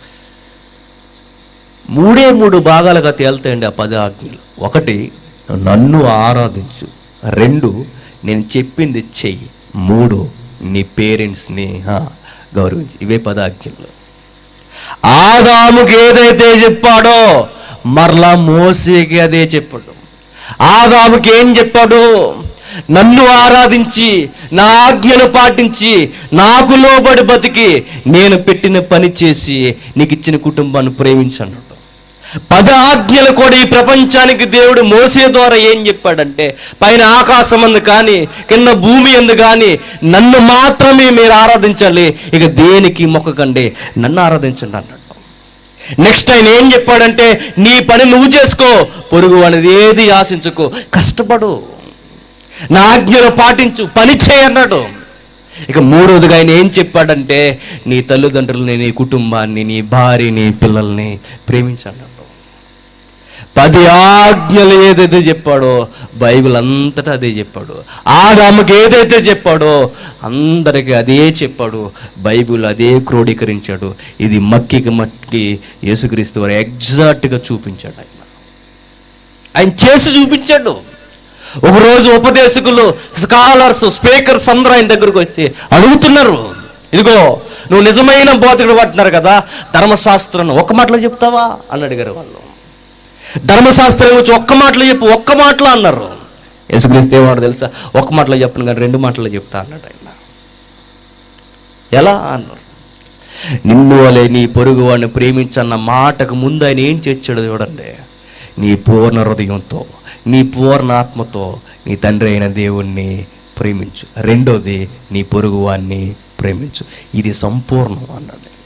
మూడే మూడు భాగాలుగా తేలుతాయండి ఆ పది ఆజ్ఞలు ఒకటి నన్ను ఆరాధించు రెండు నేను చెప్పింది చెయ్యి మూడు నీ పేరెంట్స్ని హా, గౌరవించు ఇవే పది ఆజ్ఞలు ఆదాముకి ఏదైతే చెప్పాడో మరలా మోసేకి అదే చెప్పాడు ఆదాముకి ఏం చెప్పాడు నన్ను ఆరాధించి నా ఆజ్ఞను పాటించి నాకు లోబడి బతికి నేను పెట్టిన పని చేసి నీకు ఇచ్చిన కుటుంబాన్ని ప్రేమించన్నాడు పద ఆజ్ఞలు కూడా ఈ ప్రపంచానికి దేవుడు మోసే ద్వారా ఏం చెప్పాడంటే పైన ఆకాశం అందు కానీ కింద భూమి ఎందు కానీ నన్ను మాత్రమే మీరు ఆరాధించాలి ఇక దేనికి మొక్కకండి నన్ను ఆరాధించండి అన్నాడు నెక్స్ట్ ఆయన ఏం చెప్పాడంటే నీ పని నువ్వు చేసుకో పొరుగు అనేది ఏది ఆశించుకో కష్టపడు నా ఆజ్ఞలు పాటించు పని చేయన్నాడు ఇక మూడోదిగా ఆయన ఏం చెప్పాడంటే నీ తల్లిదండ్రులని నీ కుటుంబాన్ని నీ భార్యని పిల్లల్ని ప్రేమించన్నాడు పది ఆజ్ఞలు ఏదైతే చెప్పాడో బైబిల్ అంతటా అదే చెప్పాడు ఆదాముకి ఏదైతే చెప్పాడో అందరికీ అదే చెప్పాడు బైబిల్ అదే క్రోడీకరించాడు ఇది మక్కికి మక్కి యేసుక్రీస్తు వారు ఎగ్జాక్ట్గా చూపించాడు ఆయన ఆయన చేసి చూపించాడు ఒకరోజు ఉపదేశకులు స్కాలర్స్ స్పీకర్స్ అందరూ ఆయన దగ్గరకు వచ్చి అడుగుతున్నారు ఇదిగో నువ్వు నిజమైన బోధకుడు పట్టినారు కదా ధర్మశాస్త్రం ఒక్క మాటలో చెప్తావా అని అడిగారు వాళ్ళు ధర్మశాస్త్రం వచ్చి ఒక్క మాటలో చెప్పు ఒక్క మాటలో అన్నారు యేసుక్రీస్తు ఏమన్నాడు తెలుసా ఒక్క మాటలో చెప్పను కానీ రెండు మాటలో చెప్తా అన్నాడు ఆయన ఎలా అన్నారు నిన్ను వలె నీ పొరుగు వాడిని ప్రేమించన్న మాటకు ముందు ఆయన ఏం చేర్చాడు చూడండి నీ పూర్ణ హృదయంతో నీ పూర్ణ ఆత్మతో నీ తండ్రి అయిన దేవుణ్ణి ప్రేమించు రెండోది నీ పొరుగు వాడిని ప్రేమించు ఇది సంపూర్ణం అన్నాడు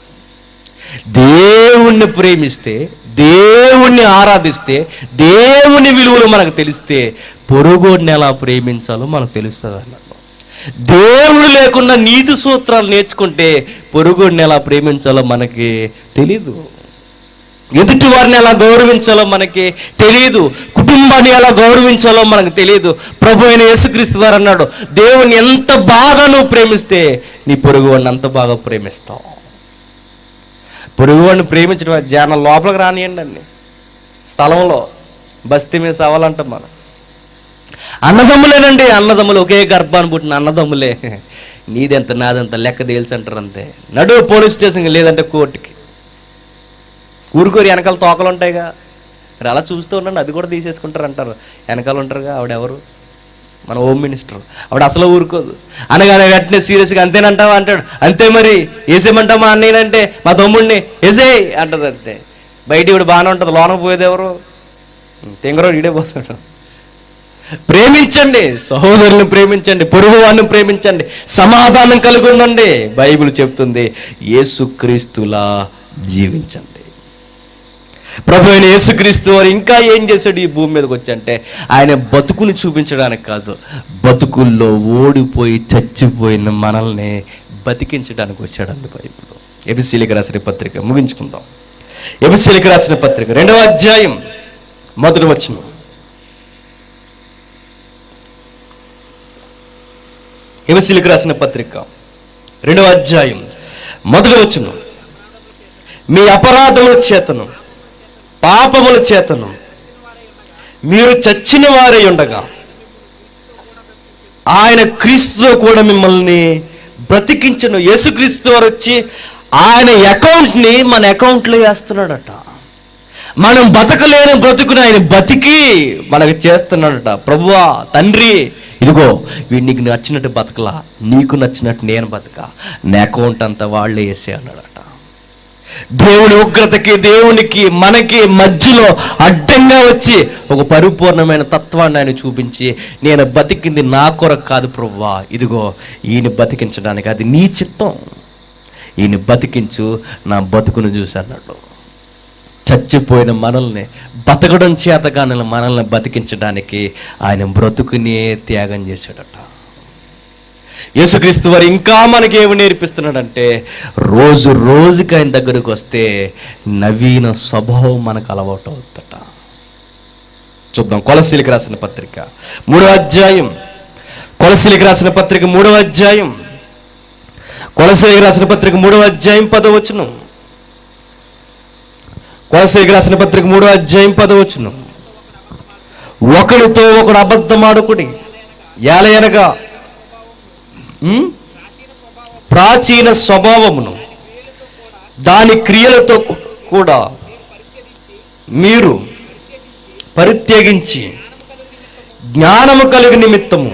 దేవుణ్ణి ప్రేమిస్తే దేవుణ్ణి ఆరాధిస్తే దేవుని విలువలు మనకు తెలిస్తే పొరుగుడిని ఎలా ప్రేమించాలో మనకు తెలుస్తుంది అన్నమాట దేవుడు లేకుండా నీతి సూత్రాలు నేర్చుకుంటే పొరుగుడిని ఎలా ప్రేమించాలో మనకి తెలీదు ఎదుటి వారిని ఎలా గౌరవించాలో మనకి తెలియదు కుటుంబాన్ని ఎలా గౌరవించాలో మనకు తెలియదు ప్రభు అయిన యేసుక్రీస్తు వారు అన్నాడు దేవుని ఎంత బాగా నువ్వు ప్రేమిస్తే నీ పొరుగు వాడిని అంత బాగా ప్రేమిస్తావు పొరుగు వాడిని ప్రేమించడం జనం లోపలికి రానియండి అండి స్థలంలో బస్తీ మీద సవాలంటాం మనం అన్నదమ్ములేనండి అన్నదమ్ములు ఒకే గర్భాన్ని పుట్టిన అన్నదమ్ములే నీదెంత నాదెంత లెక్క తేల్చంటారు అంతే నడు పోలీస్ స్టేషన్కి లేదంటే కోర్టుకి ఊరుకోరు వెనకాల తోకలు ఉంటాయిగా మరి అలా చూస్తూ ఉండండి అది కూడా తీసేసుకుంటారు అంటారు వెనకాల ఉంటారుగా ఆవిడ ఎవరు మన హోమ్ మినిస్టర్ ఆవిడ అసలు ఊరుకోదు అనగానే వెంటనే సీరియస్గా అంతేనంటావా అంటాడు అంతే మరి వేసేయమంటావా మా అన్నయ్యనంటే మా తమ్ముడిని వేసేయ్ అంటది అంతే బయట ఇవిడ బాగానే ఉంటుంది లోనకు పోయేది ఎవరు తెంగరోడు ఇడే పోతాడు ప్రేమించండి సహోదరులను ప్రేమించండి పొరుగు వారిని ప్రేమించండి సమాధానం కలిగి ఉండండి బైబిల్ చెప్తుంది యేసుక్రీస్తులా జీవించండి ప్రభు అయిన యేసుక్రీస్తు వారు ఇంకా ఏం చేశాడు ఈ భూమి మీదకి వచ్చి అంటే ఆయన బతుకుని చూపించడానికి కాదు బతుకుల్లో ఓడిపోయి చచ్చిపోయిన మనల్ని బతికించడానికి వచ్చాడు అందు బైబిల్ ఎబిసిలికి రాసిన పత్రిక ముగించుకుందాం ఎబిసిలికి రాసిన పత్రిక రెండవ అధ్యాయం మొదటి వచనం ఎబిసిలికి రాసిన పత్రిక రెండవ అధ్యాయం మొదటి వచనం మీ అపరాధముల చేతను పాపముల చేతను మీరు చచ్చిన వారై ఉండగా ఆయన క్రీస్తుతో కూడా మిమ్మల్ని బ్రతికించను యేసుక్రీస్తు వారు వచ్చి ఆయన అకౌంట్ని మన అకౌంట్లో వేస్తున్నాడట మనం బతకలేని బ్రతుకుని ఆయన బతికి మనకు చేస్తున్నాడట ప్రభువా తండ్రి ఇదిగో వీడు నీకు నచ్చినట్టు బతకలా నీకు నచ్చినట్టు నేను బతక నా అకౌంట్ అంతా వాళ్ళే వేసే అన్నాడట దేవుని ఉగ్రతకి దేవునికి మనకి మధ్యలో అడ్డంగా వచ్చి ఒక పరిపూర్ణమైన తత్వాన్ని ఆయన చూపించి నేను బతికింది నా కొరకు కాదు ప్రవ్వా ఇదిగో ఈయన బతికించడానికి అది నీ చిత్తం ఈయన బతికించు నా బతుకును చూసి అన్నాడు చచ్చిపోయిన మనల్ని బతకడం చేతగాని మనల్ని బతికించడానికి ఆయన బ్రతుకునే త్యాగం చేశాడట యేసుక్రీస్తు వారు ఇంకా మనకి ఏమి నేర్పిస్తున్నాడంటే రోజు రోజుకి ఆయన దగ్గరకు వస్తే నవీన స్వభావం మనకు అలవాటు అవుతుందట చూద్దాం కొలసీలికి రాసిన పత్రిక మూడో అధ్యాయం కొలసీలికి రాసిన పత్రిక మూడవ అధ్యాయం కొలసీలికి రాసిన పత్రిక మూడవ అధ్యాయం పదవచ్చును కొలసీలికి రాసిన పత్రిక మూడో అధ్యాయం పదవచ్చును ఒకడితో ఒకడు అబద్ధమాడుకుడి ఏలయనగా ఉమ్? ప్రాచీన స్వభావమును దాని క్రియలతో కూడా మీరు పరిత్యగించి జ్ఞానము కలిగి నిమిత్తము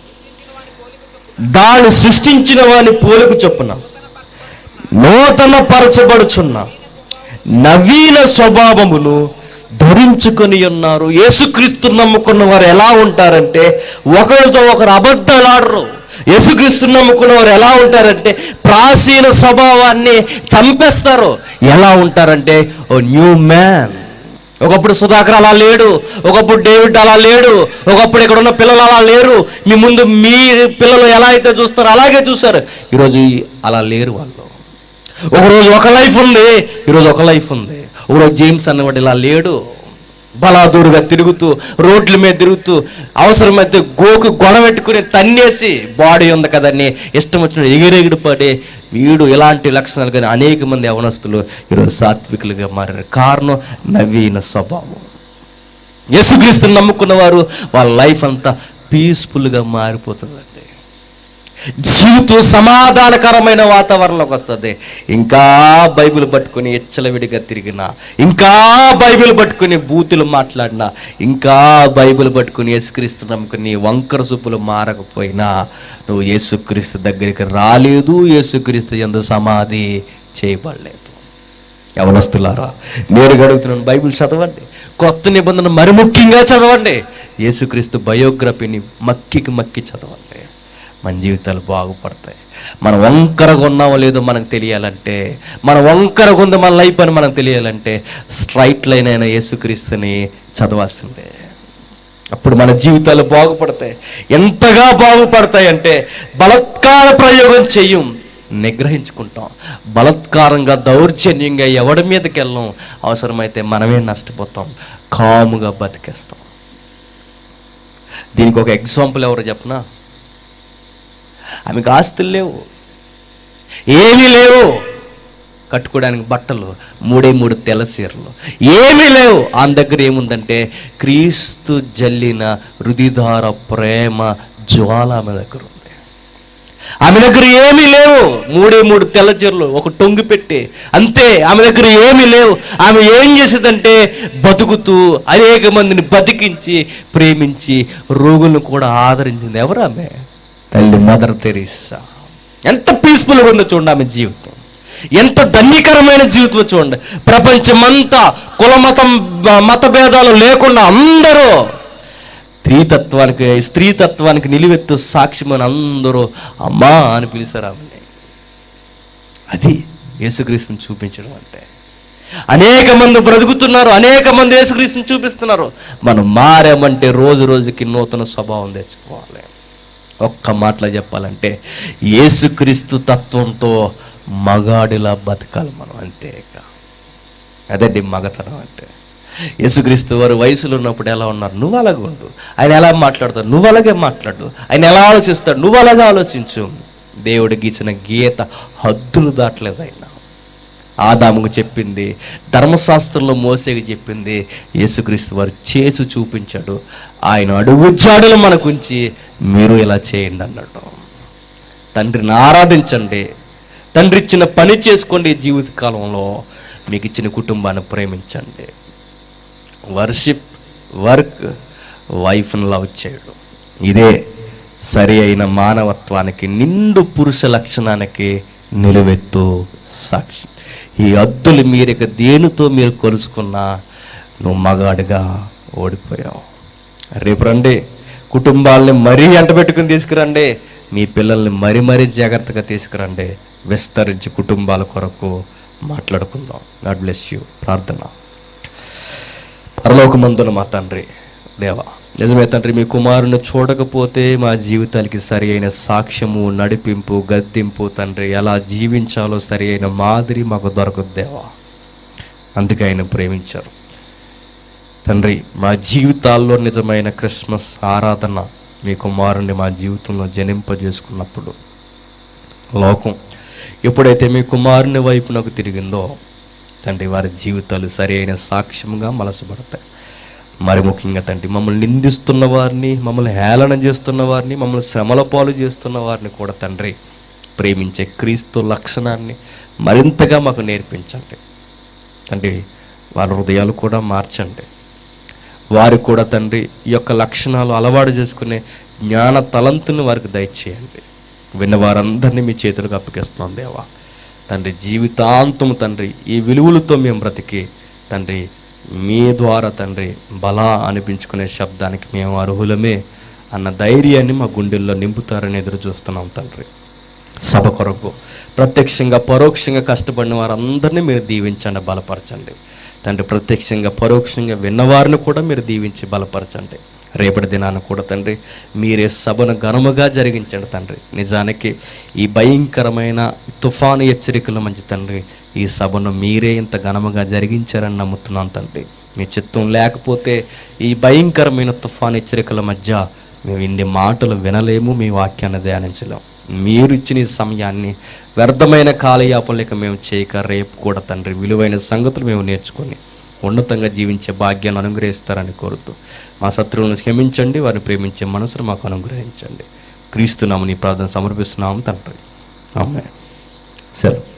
దాన్ని సృష్టించిన వాని పోలిక చొప్పున నూతన పరచబడుచున్న నవీన స్వభావమును ధరించుకొని ఉన్నారు యేసుక్రీస్తు నమ్ముకున్న వారు ఎలా ఉంటారంటే ఒకరితో ఒకరు అబద్ధాలు ఆడరు యేసుక్రీస్తు నమ్ముకున్న వారు ఎలా ఉంటారంటే ప్రాచీన స్వభావాన్ని చంపేస్తారు ఎలా ఉంటారంటే ఓ న్యూ మ్యాన్ ఒకప్పుడు సుధాకర్ అలా లేడు ఒకప్పుడు డేవిడ్ అలా లేడు ఒకప్పుడు ఇక్కడ ఉన్న పిల్లలు అలా లేరు మీ ముందు మీ పిల్లలు ఎలా అయితే చూస్తారో అలాగే చూస్తారు ఈరోజు ఈ- అలా లేరు వాళ్ళు ఒకరోజు ఒక లైఫ్ ఉంది ఈరోజు ఒక లైఫ్ ఉంది ఒకరోజు జేమ్స్ అన్నవాడు ఇలా లేడు బలాదూరుగా తిరుగుతూ రోడ్ల మీద తిరుగుతూ అవసరమైతే గోకు గొడవెట్టుకుని తన్నేసి బాడీ ఉంది కదని ఇష్టం వచ్చిన ఎగిరెగిడి పడే వీడు ఇలాంటి లక్షణాలు కానీ అనేక మంది యవనస్తులు ఈరోజు సాత్వికులుగా మారారు కారణం నవీన స్వభావం యేసుక్రీస్తుని నమ్ముకున్న వారు వాళ్ళ లైఫ్ అంతా పీస్ఫుల్గా మారిపోతుందండి జీవితం సమాధానకరమైన వాతావరణంలోకి వస్తుంది ఇంకా బైబిల్ పట్టుకుని ఎచ్చలవిడిగా తిరిగినా ఇంకా బైబిల్ పట్టుకుని బూతులు మాట్లాడినా ఇంకా బైబిల్ పట్టుకుని యేసుక్రీస్తు నమ్ముకుని వంకర సూపులు మారకపోయినా నువ్వు యేసుక్రీస్తు దగ్గరికి రాలేదు యేసుక్రీస్తు ఎందు సమాధి చేయబడలేదు యవనస్తులారా నేను గడుగుతున్నాను బైబిల్ చదవండి కొత్త నిబంధన మరి ముఖ్యంగా చదవండి యేసుక్రీస్తు బయోగ్రఫీని మక్కికి మక్కి చదవండి మన జీవితాలు బాగుపడతాయి మనం వంకరగా ఉన్నామో లేదో మనకు తెలియాలంటే మన వంకరగా ఉందో మన లైఫ్ అని మనకు తెలియాలంటే స్ట్రైట్ లైన్ అయిన యేసుక్రీస్తుని చదవాల్సిందే అప్పుడు మన జీవితాలు బాగుపడతాయి ఎంతగా బాగుపడతాయి అంటే బలత్కార ప్రయోగం చెయ్యం నిగ్రహించుకుంటాం బలత్కారంగా దౌర్జన్యంగా ఎవడి మీదకి వెళ్ళం అవసరమైతే మనమే నష్టపోతాం కాముగా బతికేస్తాం దీనికి ఒక ఎగ్జాంపుల్ ఎవరు చెప్పనా ఆమెకు ఆస్తులు లేవు ఏమీ లేవు కట్టుకోవడానికి బట్టలు మూడే మూడు తెల్ల చీరలు ఏమీ లేవు ఆమె దగ్గర ఏముందంటే క్రీస్తు జల్లిన రుదిధార ప్రేమ జ్వాల ఆమె దగ్గర ఉంది ఆమె దగ్గర ఏమీ లేవు మూడే మూడు తెల్ల చీరలు ఒక టొంగి పెట్టి అంతే ఆమె దగ్గర ఏమీ లేవు ఆమె ఏం చేసేదంటే బతుకుతూ అనేక మందిని బతికించి ప్రేమించి రోగులను కూడా ఆదరించింది ఎవరు ఆమె తల్లి మదర్ తెరీసా ఎంత పీస్ఫుల్గా ఉందో చూడండి ఆమె జీవితం ఎంత ధన్యకరమైన జీవితం చూడండి ప్రపంచమంతా కులమతం మత భేదాలు లేకుండా అందరూ స్త్రీతత్వానికి స్త్రీతత్వానికి నిలువెత్తు సాక్ష్యమని అందరూ అమ్మా అని పిలిచారు ఆమెని అది యేసుక్రీస్తుని చూపించడం అంటే అనేక మంది బ్రతుకుతున్నారు అనేక మంది యేసుక్రీస్తుని చూపిస్తున్నారు మనం మారామంటే రోజు రోజుకి నూతన స్వభావం తెచ్చుకోవాలి ఒక్క మాటలో చెప్పాలంటే యేసుక్రీస్తు తత్వంతో మగాడిలా బతకాలి మనం అంతేక అదండి మగతనం అంటే యేసుక్రీస్తు వారు వయసులో ఉన్నప్పుడు ఎలా ఉన్నారు నువ్వు అలాగే ఉండు ఆయన ఎలా మాట్లాడతాడు నువ్వు అలాగే మాట్లాడు ఆయన ఎలా ఆలోచిస్తాడు నువ్వు అలాగే ఆలోచించు దేవుడు గీసిన గీత హద్దులు దాటలేదు ఆయన ఆదాముకు చెప్పింది ధర్మశాస్త్రంలో మోసేకి చెప్పింది యేసుక్రీస్తు వారు చేసి చూపించాడు ఆయన అడుగు జాడలు మనకుంచి మీరు ఇలా చేయండి అన్నాడు తండ్రిని ఆరాధించండి తండ్రి ఇచ్చిన పని చేసుకోండి ఈ జీవిత కాలంలో మీకు ఇచ్చిన కుటుంబాన్ని ప్రేమించండి వర్షిప్ వర్క్ వైఫ్ను లవ్ చేయడం ఇదే సరి అయిన మానవత్వానికి నిండు పురుష లక్షణానికి నిలువెత్తు సాక్షి ఈ అద్దులు మీరు ఇక దేనితో మీరు కొలుసుకున్నా నువ్వు మగాడిగా ఓడిపోయావు రేపు రండి కుటుంబాలని మరీ ఎంట పెట్టుకుని తీసుకురండి మీ పిల్లల్ని మరీ మరీ జాగ్రత్తగా తీసుకురండి విస్తరించి కుటుంబాల కొరకు మాట్లాడుకుందాం గాడ్ బ్లెస్ యూ ప్రార్థన పరలోకమందున మా తండ్రి దేవా నిజమే తండ్రి మీ కుమారుని చూడకపోతే మా జీవితాలకి సరి అయిన సాక్ష్యము నడిపింపు గద్దింపు తండ్రి ఎలా జీవించాలో సరి అయిన మాదిరి మాకు దొరకదు దేవా అందుకే ఆయన ప్రేమించారు తండ్రి మా జీవితాల్లో నిజమైన క్రిస్మస్ ఆరాధన మీ కుమారుని మా జీవితంలో జనింపజేసుకున్నప్పుడు లోకం ఎప్పుడైతే మీ కుమారుని వైపునకు తిరిగిందో తండ్రి వారి జీవితాలు సరి అయిన సాక్ష్యంగా మలసబడతాయి మరి ముఖ్యంగా తండ్రి మమ్మల్ని నిందిస్తున్న వారిని మమ్మల్ని హేళన చేస్తున్న వారిని మమ్మల్ని శ్రమల పాలు చేస్తున్న వారిని కూడా తండ్రి ప్రేమించే క్రీస్తు లక్షణాన్ని మరింతగా మాకు నేర్పించండి తండ్రి వారి హృదయాలు కూడా మార్చండి వారికి కూడా తండ్రి ఈ యొక్క లక్షణాలు అలవాటు చేసుకునే జ్ఞాన తలంతుని వారికి దయచేయండి విన్న వారందరినీ మీ చేతులకు అప్పగిస్తున్నాం దేవా తండ్రి జీవితాంతం తండ్రి ఈ విలువలతో మేము బ్రతికి తండ్రి మీ ద్వారా తండ్రి బలా అనిపించుకునే శబ్దానికి మేము అర్హులమే అన్న ధైర్యాన్ని మా గుండెల్లో నింపుతారని ఎదురు చూస్తున్నాం తండ్రి సభ కొరకు ప్రత్యక్షంగా పరోక్షంగా కష్టపడిన వారందరినీ మీరు దీవించండి బలపరచండి తండ్రి ప్రత్యక్షంగా పరోక్షంగా విన్నవారిని కూడా మీరు దీవించి బలపరచండి రేపటి దినాన కూడా తండ్రి మీరే సభను ఘనముగా జరిగించండి తండ్రి నిజానికి ఈ భయంకరమైన తుఫాను హెచ్చరికల మంచి తండ్రి ఈ సభను మీరే ఇంత ఘనముగా జరిగించారని నమ్ముతున్నాను తండ్రి మీ చిత్తం లేకపోతే ఈ భయంకరమైన తుఫాను హెచ్చరికల మధ్య మేము ఇన్ని మాటలు వినలేము మీ వాక్యాన్ని ధ్యానించలేము మీరు ఇచ్చిన ఈ సమయాన్ని వ్యర్థమైన కాలయాపలేక మేము చేయక రేపు కూడా తండ్రి విలువైన సంగతులు మేము నేర్చుకొని ఉన్నతంగా జీవించే భాగ్యాన్ని అనుగ్రహిస్తారని కోరుతూ మా శత్రువులను క్షమించండి వారిని ప్రేమించే మనసును మాకు అనుగ్రహించండి క్రీస్తునామని ప్రార్థన సమర్పిస్తున్నాము తండ్రి ఆమె సరే